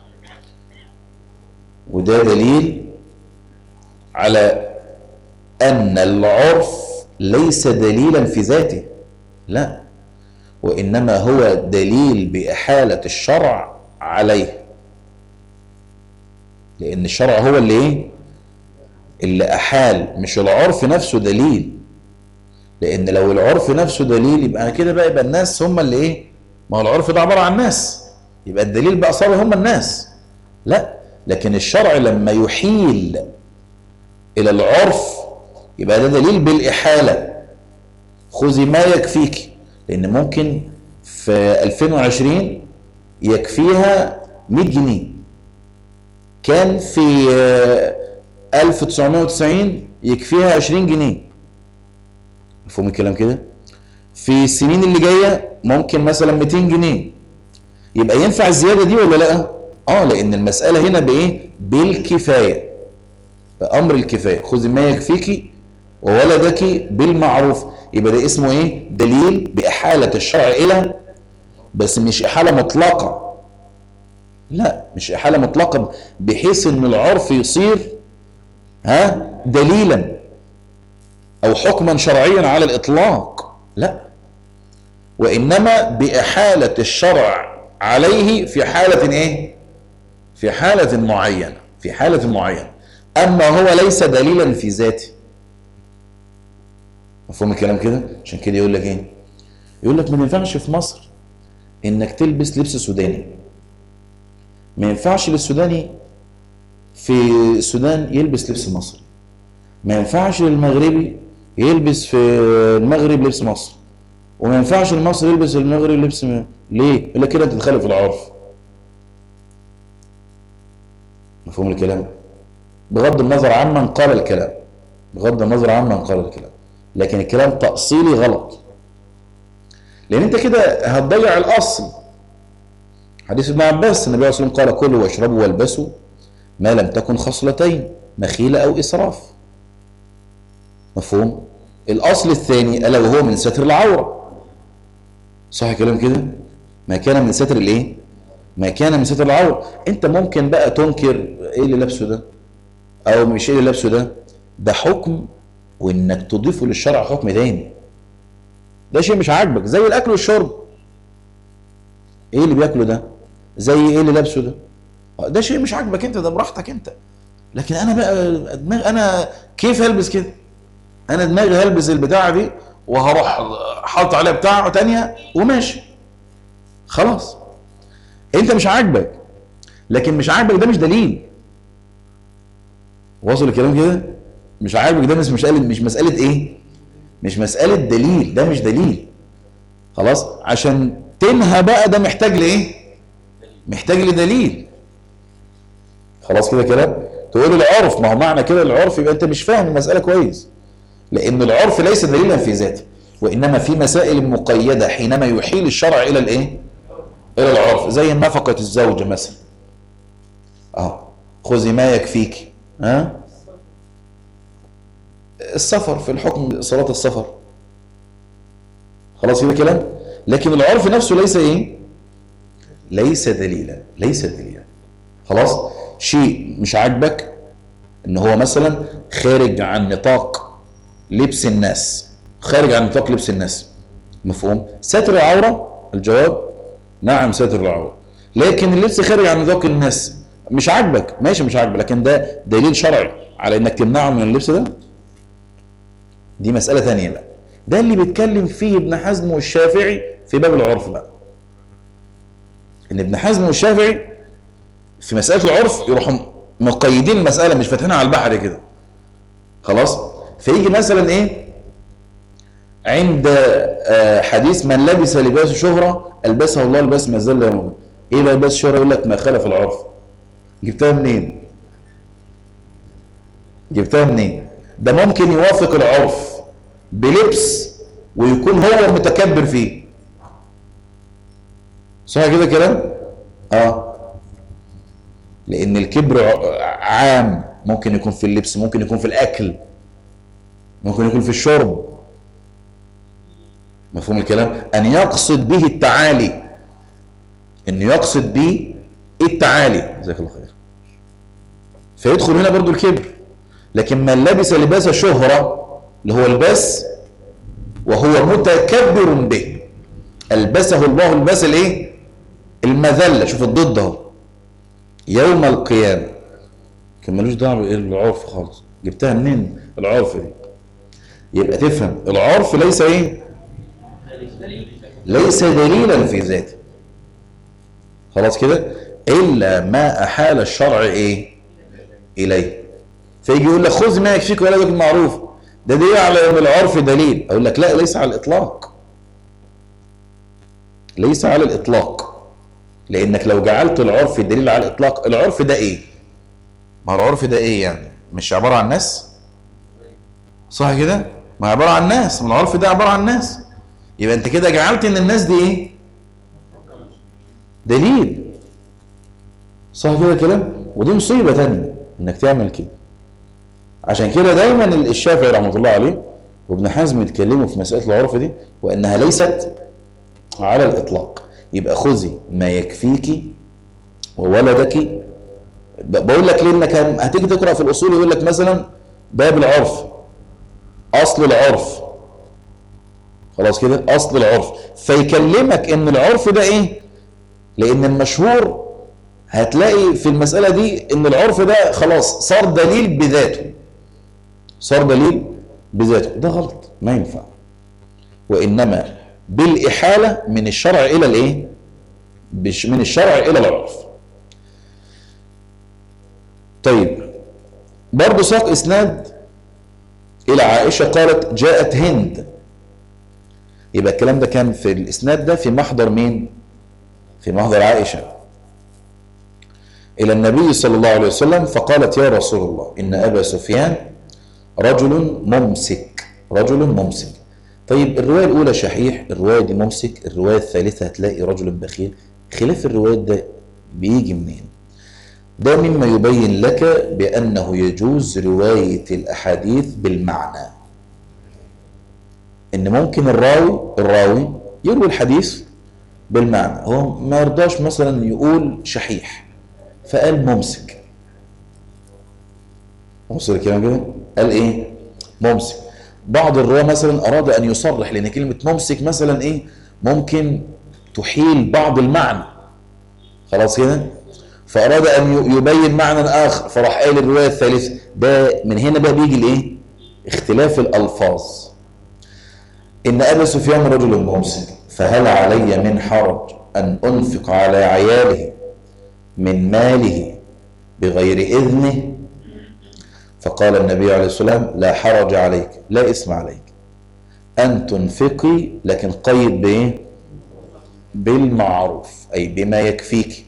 وده دليل على ان العرف ليس دليلا في ذاته لا وانما هو دليل باحاله الشرع عليه لان الشرع هو اللي ايه اللي احال مش العرف نفسه دليل لان لو العرف نفسه دليل يبقى كده بقى يبقى الناس هم اللي ايه ما هو العرف ده عباره عن ناس يبقى الدليل بقى صار هم الناس لا لكن الشرع لما يحيل الى العرف يبقى ده دليل بالاحاله خذي ما يكفيك لان ممكن في 2020 يكفيها 100 جنيه كان في 1990 يكفيها 20 جنيه مفهوم الكلام كده في السنين اللي جايه ممكن مثلا 200 جنيه يبقى ينفع الزياده دي ولا لا اه لان المساله هنا بايه بالكفايه بامر الكفايه خذ ما يكفيك وولدك بالمعروف يبقى ده اسمه ايه دليل باحاله الشرع الى بس مش احاله مطلقه لا مش احاله مطلقه بحيث ان العرف يصير ها دليلا او حكما شرعيا على الاطلاق لا وانما باحاله الشرع عليه في حاله ايه في حاله معينه في حاله معينه اما هو ليس دليلا في ذاته مفهوم الكلام كده عشان كده يقول لك ايه يقول لك ما ينفعش في مصر انك تلبس لبس سوداني ما ينفعش للسوداني في السودان يلبس لبس مصري ما ينفعش للمغربي يلبس في المغرب لبس مصر وما ينفعش المصري يلبس المغرب لبس م... ليه؟ الا كده انت تخالف العرف مفهوم الكلام بغض النظر عمن قال الكلام بغض النظر عمن قال الكلام لكن الكلام تأصيلي غلط لان انت كده هتضيع الاصل حديث ابن عباس النبي عليه الصلاه والسلام قال كلوا واشربوا والبسوا ما لم تكن خصلتين مخيلة او اسراف مفهوم الاصل الثاني الا وهو من ستر العوره صح كلام كده ما كان من ستر الايه ما كان من ستر العوره انت ممكن بقى تنكر ايه اللي لابسه ده او مش ايه اللي لابسه ده ده حكم وانك تضيفه للشرع حكم تاني ده شيء مش عاجبك زي الاكل والشرب ايه اللي بياكله ده زي ايه اللي لابسه ده ده شيء مش عاجبك انت ده براحتك انت لكن انا بقى دماغ انا كيف هلبس كده انا دماغي هلبس البتاعه دي وهروح حاطط عليها بتاعه تانية وماشي خلاص انت مش عاجبك لكن مش عاجبك ده مش دليل واصل الكلام كده مش عاجبك ده مش مساله مش مساله ايه مش مساله دليل ده مش دليل خلاص عشان تنهى بقى ده محتاج لايه محتاج لدليل خلاص كده كلام تقول العرف ما هو معنى كده العرف يبقى انت مش فاهم المساله كويس لان العرف ليس دليلا في ذاته وانما في مسائل مقيده حينما يحيل الشرع الى الايه الى العرف زي نفقه الزوج مثلا اه خذي ما يكفيك ها أه؟ السفر في الحكم صلاه السفر خلاص كده كلام لكن العرف نفسه ليس ايه ليس دليلا ليس دليلا خلاص شيء مش عاجبك ان هو مثلا خارج عن نطاق لبس الناس خارج عن نطاق لبس الناس مفهوم ستر العورة الجواب نعم ستر العورة لكن اللبس خارج عن نطاق الناس مش عاجبك ماشي مش عاجبك لكن ده دليل شرعي على انك تمنعه من اللبس ده دي مسألة ثانية بقى ده اللي بيتكلم فيه ابن حزم والشافعي في باب العرف بقى ان ابن حزم والشافعي في مسألة العرف يروحوا مقيدين المسألة مش فاتحينها على البحر كده خلاص فيجي مثلا ايه عند آه، حديث من لبس لباس شهرة ألبسه الله لباس ما زال يوم ايه بقى لباس شهرة يقول لك ما خالف العرف جبتها منين جبتها منين ده ممكن يوافق العرف بلبس ويكون هو متكبر فيه صح كده كلام اه لان الكبر ع- عام ممكن يكون في اللبس ممكن يكون في الاكل ممكن يكون في الشرب مفهوم الكلام ان يقصد به التعالي انه يقصد به التعالي جزاك الله خير فيدخل هنا برضو الكبر لكن من لبس لباس شهرة اللي هو لباس وهو متكبر به ألبسه الله لباس الايه المذلة شوف الضد اهو يوم القيامة كان ملوش دعوه بالعرف خالص جبتها منين العرف دي يبقى تفهم العرف ليس ايه ليس دليلا في ذاته خلاص كده الا ما احال الشرع ايه اليه فيجي يقول لك خذ ما يكفيك ولدك المعروف ده دليل على ان العرف دليل اقول لك لا ليس على الاطلاق ليس على الاطلاق لانك لو جعلت العرف دليل على الاطلاق العرف ده ايه ما هو العرف ده ايه يعني مش عباره عن ناس صح كده ما هو عباره عن ناس ما العرف ده عباره عن ناس يبقى انت كده جعلت ان الناس دي ايه دليل صح كده كلام ودي مصيبه تانية انك تعمل كده عشان كده دايما الشافعي رحمه الله عليه وابن حزم يتكلموا في مساله العرف دي وانها ليست على الاطلاق يبقى خذي ما يكفيك وولدك ب- بقول لك ليه انك هم- هتيجي تقرا في الاصول يقول لك مثلا باب العرف اصل العرف خلاص كده اصل العرف فيكلمك ان العرف ده ايه لان المشهور هتلاقي في المساله دي ان العرف ده خلاص صار دليل بذاته صار دليل بذاته ده غلط ما ينفع وانما بالاحاله من الشرع الى الايه بش- من الشرع الى العرف طيب برضه ساق اسناد الى عائشه قالت جاءت هند يبقى الكلام ده كان في الاسناد ده في محضر مين في محضر عائشه الى النبي صلى الله عليه وسلم فقالت يا رسول الله ان ابا سفيان رجل ممسك رجل ممسك طيب الروايه الاولى شحيح الروايه دي ممسك الروايه الثالثه هتلاقي رجل بخيل خلاف الروايات ده بيجي منين ده مما يبين لك بأنه يجوز رواية الأحاديث بالمعنى إن ممكن الراوي الراوي يروي الحديث بالمعنى هو ما يرضاش مثلا يقول شحيح فقال ممسك وصل الكلام كده قال ايه ممسك بعض الرواه مثلا اراد ان يصرح لان كلمه ممسك مثلا ايه ممكن تحيل بعض المعنى خلاص كده فاراد ان ي- يبين معنى اخر فراح قال الروايه الثالثه ده من هنا بقى بيجي الايه اختلاف الالفاظ ان ابا سفيان رجل ممسك فهل علي من حرج ان انفق على عياله من ماله بغير اذنه فقال النبي عليه الصلاه والسلام لا حرج عليك لا اسم عليك ان تنفقي لكن قيد بايه بالمعروف اي بما يكفيك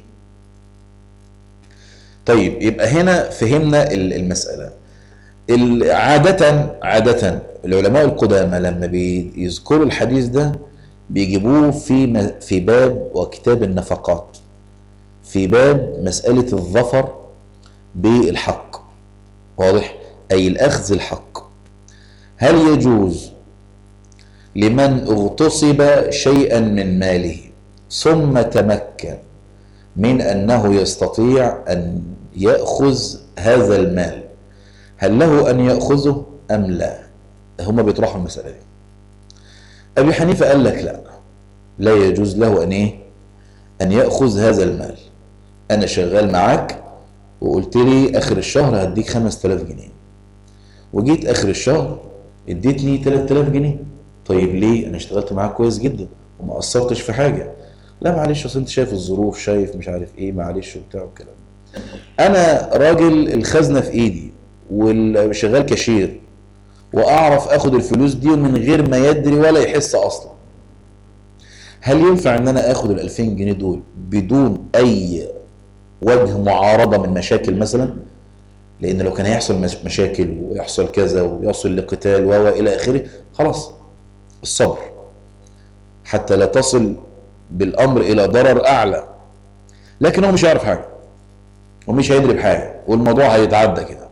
طيب يبقى هنا فهمنا ال- المسألة ال- عادة عادة العلماء القدامى لما بيذكروا الحديث ده بيجيبوه في م- في باب وكتاب النفقات في باب مسألة الظفر بالحق واضح أي الأخذ الحق هل يجوز لمن اغتصب شيئا من ماله ثم تمكن من أنه يستطيع أن يأخذ هذا المال هل له أن يأخذه أم لا هما بيطرحوا المسألة دي أبي حنيفة قال لك لا لا يجوز له أن إيه أن يأخذ هذا المال أنا شغال معاك وقلت لي آخر الشهر هديك 5000 جنيه وجيت آخر الشهر اديتني 3000 جنيه طيب ليه أنا اشتغلت معاك كويس جدا وما قصرتش في حاجة لا معلش أصل أنت شايف الظروف شايف مش عارف إيه معلش وبتاع والكلام ده. أنا راجل الخزنة في إيدي وشغال كاشير واعرف اخد الفلوس دي من غير ما يدري ولا يحس اصلا هل ينفع ان انا اخد ال 2000 جنيه دول بدون اي وجه معارضه من مشاكل مثلا لان لو كان هيحصل مش- مشاكل ويحصل كذا ويصل لقتال و الى اخره خلاص الصبر حتى لا تصل بالامر الى ضرر اعلى لكن هو مش هيعرف حاجه ومش هيدري بحاجه والموضوع هيتعدى كده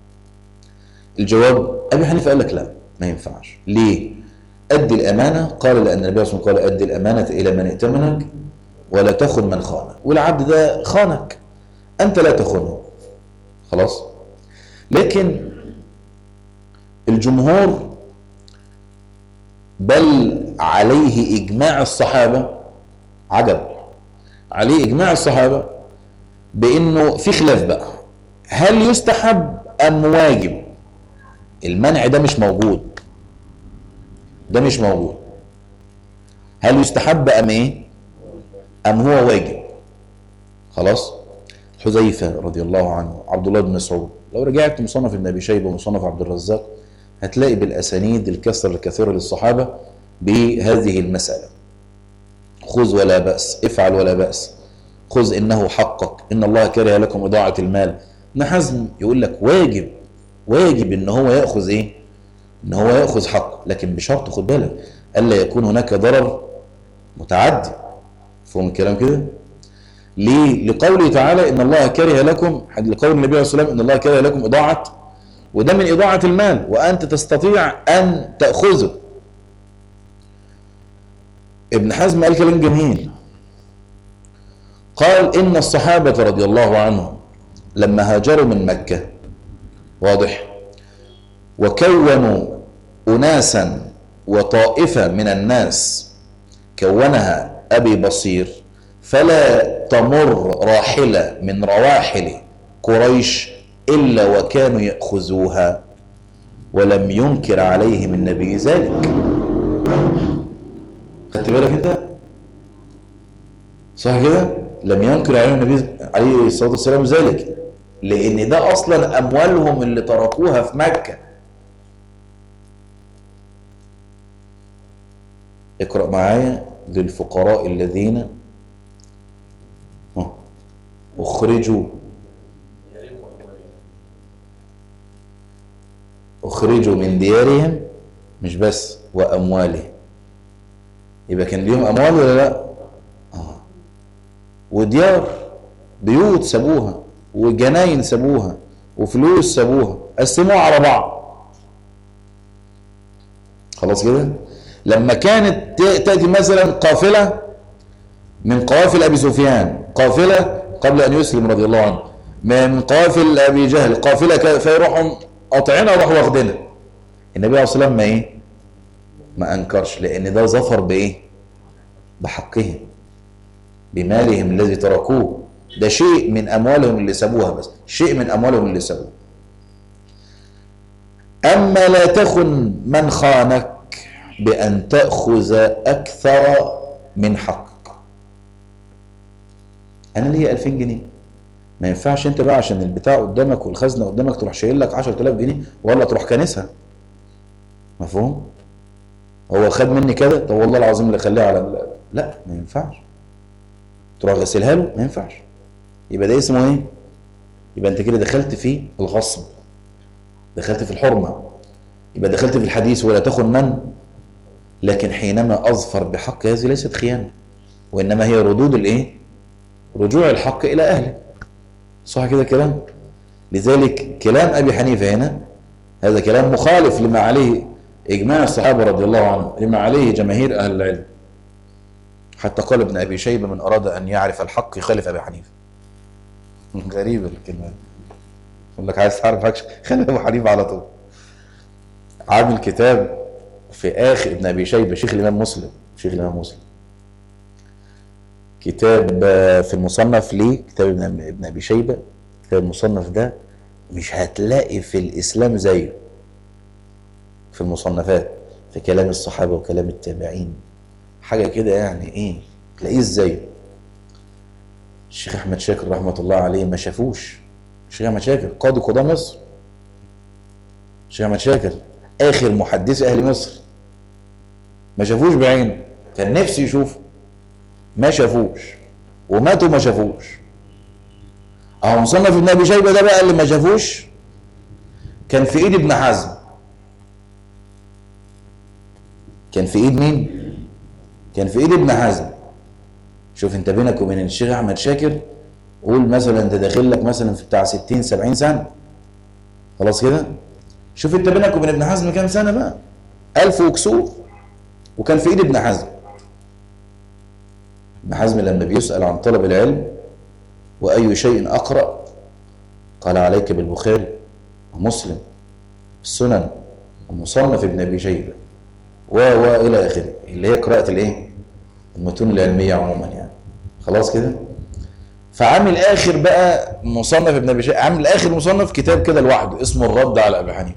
الجواب ابي حنيفه قال لك لا ما ينفعش ليه ادي الامانه قال لان النبي صلى الله عليه وسلم قال ادي الامانه الى من ائتمنك ولا تخن من خانك والعبد ده خانك انت لا تخنه خلاص لكن الجمهور بل عليه اجماع الصحابه عجب عليه اجماع الصحابه بانه في خلاف بقى هل يستحب ام واجب المنع ده مش موجود ده مش موجود هل يستحب ام ايه ام هو واجب خلاص حذيفه رضي الله عنه عبد الله بن مسعود لو رجعت مصنف ابن ابي شيبه ومصنف عبد الرزاق هتلاقي بالاسانيد الكثره الكثيره للصحابه بهذه المساله خذ ولا باس افعل ولا باس خذ انه حقك ان الله كره لكم اضاعه المال ابن حزم يقول لك واجب واجب ان هو ياخذ ايه ان هو ياخذ حقه لكن بشرط خد بالك الا يكون هناك ضرر متعدي فهم الكلام كده ليه لقوله تعالى ان الله كره لكم لقول النبي عليه الصلاه والسلام ان الله كره لكم اضاعه وده من اضاعه المال وانت تستطيع ان تاخذه ابن حزم قال كلام جميل قال ان الصحابه رضي الله عنهم لما هاجروا من مكه واضح وكونوا اناسا وطائفه من الناس كونها ابي بصير فلا تمر راحله من رواحل قريش الا وكانوا ياخذوها ولم ينكر عليهم النبي ذلك خدت بالك انت صح كده لم ينكر عليهم النبي عليه الصلاه والسلام ذلك لان ده اصلا اموالهم اللي تركوها في مكه اقرا معايا للفقراء الذين ها، اخرجوا اخرجوا من ديارهم مش بس واموالهم يبقى كان ليهم اموال ولا لا اه وديار بيوت سابوها وجناين سابوها وفلوس سابوها قسموها على بعض خلاص كده لما كانت ت- تاتي مثلا قافله من قوافل ابي سفيان قافله قبل ان يسلم رضي الله عنه من قوافل ابي جهل قافله ك- فيروحوا قاطعينها وراحوا واخدينها النبي عليه الصلاه والسلام ما ايه ما انكرش لان ده ظفر بايه بحقهم بمالهم الذي تركوه ده شيء من اموالهم اللي سابوها بس شيء من اموالهم اللي سابوها اما لا تخن من خانك بان تاخذ اكثر من حقك انا ليا 2000 جنيه ما ينفعش انت بقى عشان البتاع قدامك والخزنه قدامك تروح شايل لك 10000 جنيه ولا تروح كنسها مفهوم هو خد مني كده طب والله العظيم اللي خليها على ال- لا ما ينفعش تروح غسلها له ما ينفعش يبقى ده اسمه ايه يبقى انت كده دخلت في الغصب دخلت في الحرمه يبقى دخلت في الحديث ولا تخن من لكن حينما اظفر بحق هذه ليست خيانه وانما هي ردود الايه رجوع الحق الى اهله صح كده كلام لذلك كلام ابي حنيفه هنا هذا كلام مخالف لما عليه اجماع الصحابه رضي الله عنهم لما عليه جماهير اهل العلم حتى قال ابن ابي شيبه من اراد ان يعرف الحق يخالف ابي حنيفه غريبه الكلمه دي. يقول لك عايز تعرف حاجه خلي ابو حنيفه على طول عامل كتاب في اخر ابن ابي شيبه شيخ الامام مسلم شيخ الامام مسلم كتاب آه، في المصنف ليه كتاب ابن ابن ابي شيبه كتاب المصنف ده مش هتلاقي في الاسلام زيه في المصنفات في كلام الصحابه وكلام التابعين حاجه كده يعني ايه تلاقيه زيه الشيخ احمد شاكر رحمه الله عليه ما شافوش الشيخ احمد شاكر قاضي قضاه مصر الشيخ احمد شاكر اخر محدث اهل مصر ما شافوش بعينه كان نفسي يشوفه ما شافوش وماتوا ما شافوش اهو مصنف ابن ابي شيبه ده بقى اللي ما شافوش كان في ايد ابن حزم كان في ايد مين كان في ايد ابن حزم شوف انت بينك وبين الشيخ احمد شاكر قول مثلا انت داخل لك مثلا في بتاع 60 70 سنه خلاص كده شوف انت بينك وبين ابن حزم كام سنه بقى ألف وكسور وكان في ايد ابن حزم ابن حزم لما بيسأل عن طلب العلم وأي شيء أقرأ قال عليك بالبخاري ومسلم السنن ومصنف ابن أبي شيبة و و إلى آخره اللي هي قراءة الإيه؟ المتون العلمية عموما يعني خلاص كده؟ فعامل آخر بقى مصنف ابن أبي شيبة عامل آخر مصنف كتاب كده لوحده اسمه الرد على أبي حنيفة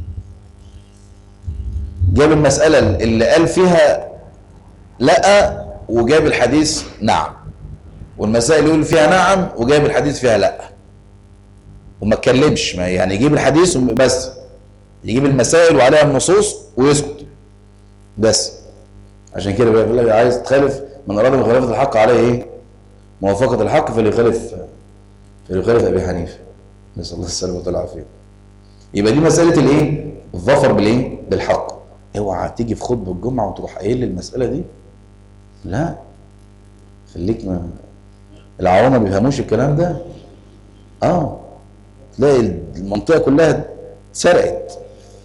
جاب المسألة اللي قال فيها لا وجاب الحديث نعم والمسائل اللي يقول فيها نعم وجاب الحديث فيها لا وما اتكلمش ما يعني يجيب الحديث بس يجيب المسائل وعليها النصوص ويسكت بس عشان كده بيقول لك عايز تخالف من اراد مخالفه الحق عليه ايه؟ موافقه الحق فليخالف فليخالف ابي حنيفه نسال الله السلامه والعافيه يبقى دي مساله الايه؟ الظفر بالايه؟ بالحق اوعى تيجي في خطبه الجمعه وتروح قايل لي المساله دي لا خليك ما العوام ما بيفهموش الكلام ده اه تلاقي المنطقه كلها اتسرقت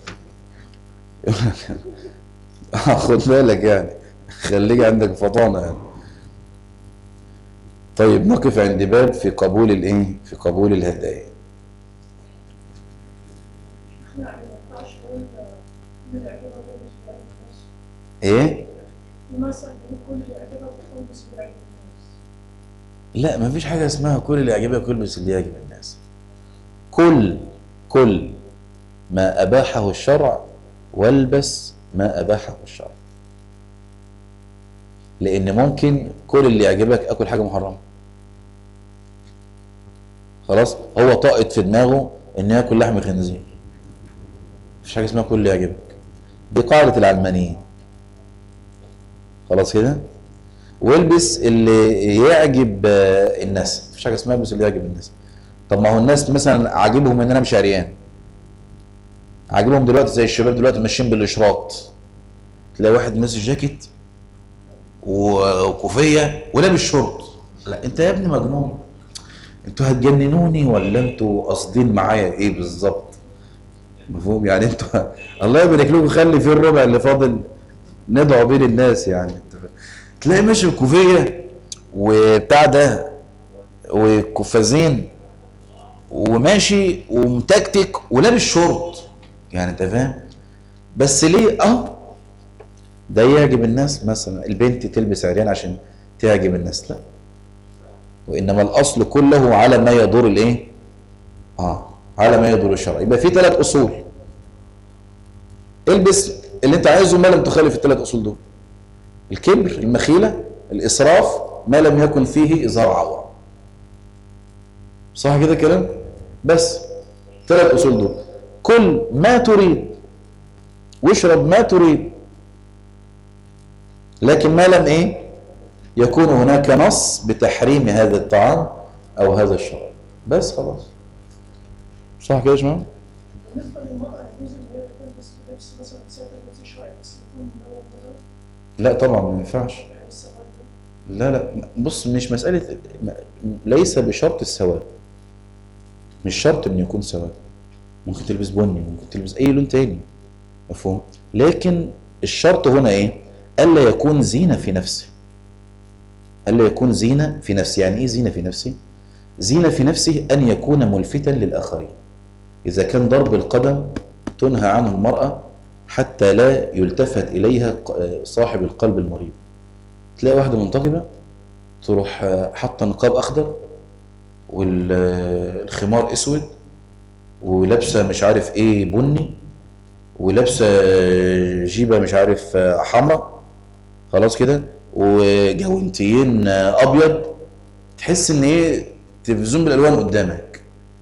اه خد بالك يعني خليك عندك فطانه يعني طيب نقف عند باب في قبول الايه في قبول الهدايا
احنا ما ينفعش نقول كل العجبة بالنسبة للناس
ايه
مثلا نقول كل العجبة بتكون بالنسبة للناس
لا ما فيش حاجة اسمها كل اللي يعجبك البس اللي يعجب الناس كل كل ما أباحه الشرع والبس ما أباحه الشرع لأن ممكن كل اللي يعجبك أكل حاجة محرمة خلاص هو طاقت في دماغه إن ياكل لحم خنزير مفيش حاجة اسمها كل اللي يعجبك دي قاعدة العلمانيين خلاص كده والبس اللي يعجب آه، الناس مفيش حاجه اسمها البس اللي يعجب الناس طب ما هو الناس مثلا عاجبهم ان انا مش عريان عاجبهم دلوقتي زي الشباب دلوقتي ماشيين بالاشراط تلاقي واحد ماسك جاكيت وكوفيه ولابس شورت لا انت يا ابني مجنون انتوا هتجننوني ولا انتوا قاصدين معايا ايه بالظبط مفهوم يعني انتوا الله يبارك لكم خلي في الربع اللي فاضل ندعو بين الناس يعني تلاقي ماشي بكوفيه وبتاع ده وقفازين وماشي ومتكتك ولابس شورت يعني انت فاهم بس ليه اه ده يعجب الناس مثلا البنت تلبس عريان عشان تعجب الناس لا وانما الاصل كله على ما يدور الايه اه على ما يدور الشرع يبقى في ثلاث اصول البس اللي انت عايزه ما لم تخالف الثلاث اصول دول الكبر المخيله الاسراف ما لم يكن فيه اظهار عوره صح كده كلام بس ثلاث اصول دول كل ما تريد واشرب ما تريد لكن ما لم ايه يكون هناك نص بتحريم هذا الطعام او هذا الشراب بس خلاص صح كده يا جماعه
بالنسبة للمرأة يجوز إن هي تلبس لبس مثلا سادة لبس شوية بس يكون ملون كده
لا طبعا ما ينفعش
يعني السواد ده
لا لا بص مش مسألة م- ليس بشرط السواد مش شرط انه يكون سواد ممكن تلبس بني ممكن تلبس اي لون تاني مفهوم لكن الشرط هنا ايه الا يكون زينة في نفسه الا يكون زينة في نفسه يعني ايه زينة في نفسه زينة في نفسه ان يكون ملفتا للاخرين اذا كان ضرب القدم تنهى عنه المرأة حتى لا يلتفت إليها ق- صاحب القلب المريض تلاقي واحدة منتقبة تروح آه، حاطة نقاب أخضر والخمار أسود ولابسة مش عارف إيه بني ولابسة آه، جيبة مش عارف آه، حمراء خلاص كده وجوانتيين آه، أبيض تحس إن إيه تلفزيون بالألوان قدامك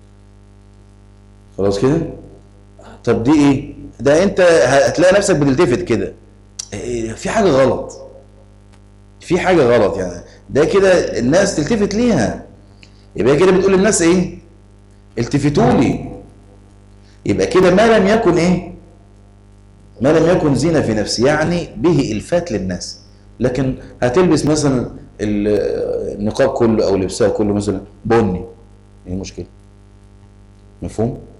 خلاص كده طب دي ايه ده انت هتلاقي نفسك بتلتفت كده إيه، في حاجه غلط في حاجه غلط يعني ده كده الناس تلتفت ليها يبقى هي كده بتقول للناس ايه التفتوا لي يبقى كده ما لم يكن ايه ما لم يكن زينه في نفسي يعني به الفات للناس لكن هتلبس مثلا ال- النقاب كله او لبسها كله مثلا بني ايه المشكله مفهوم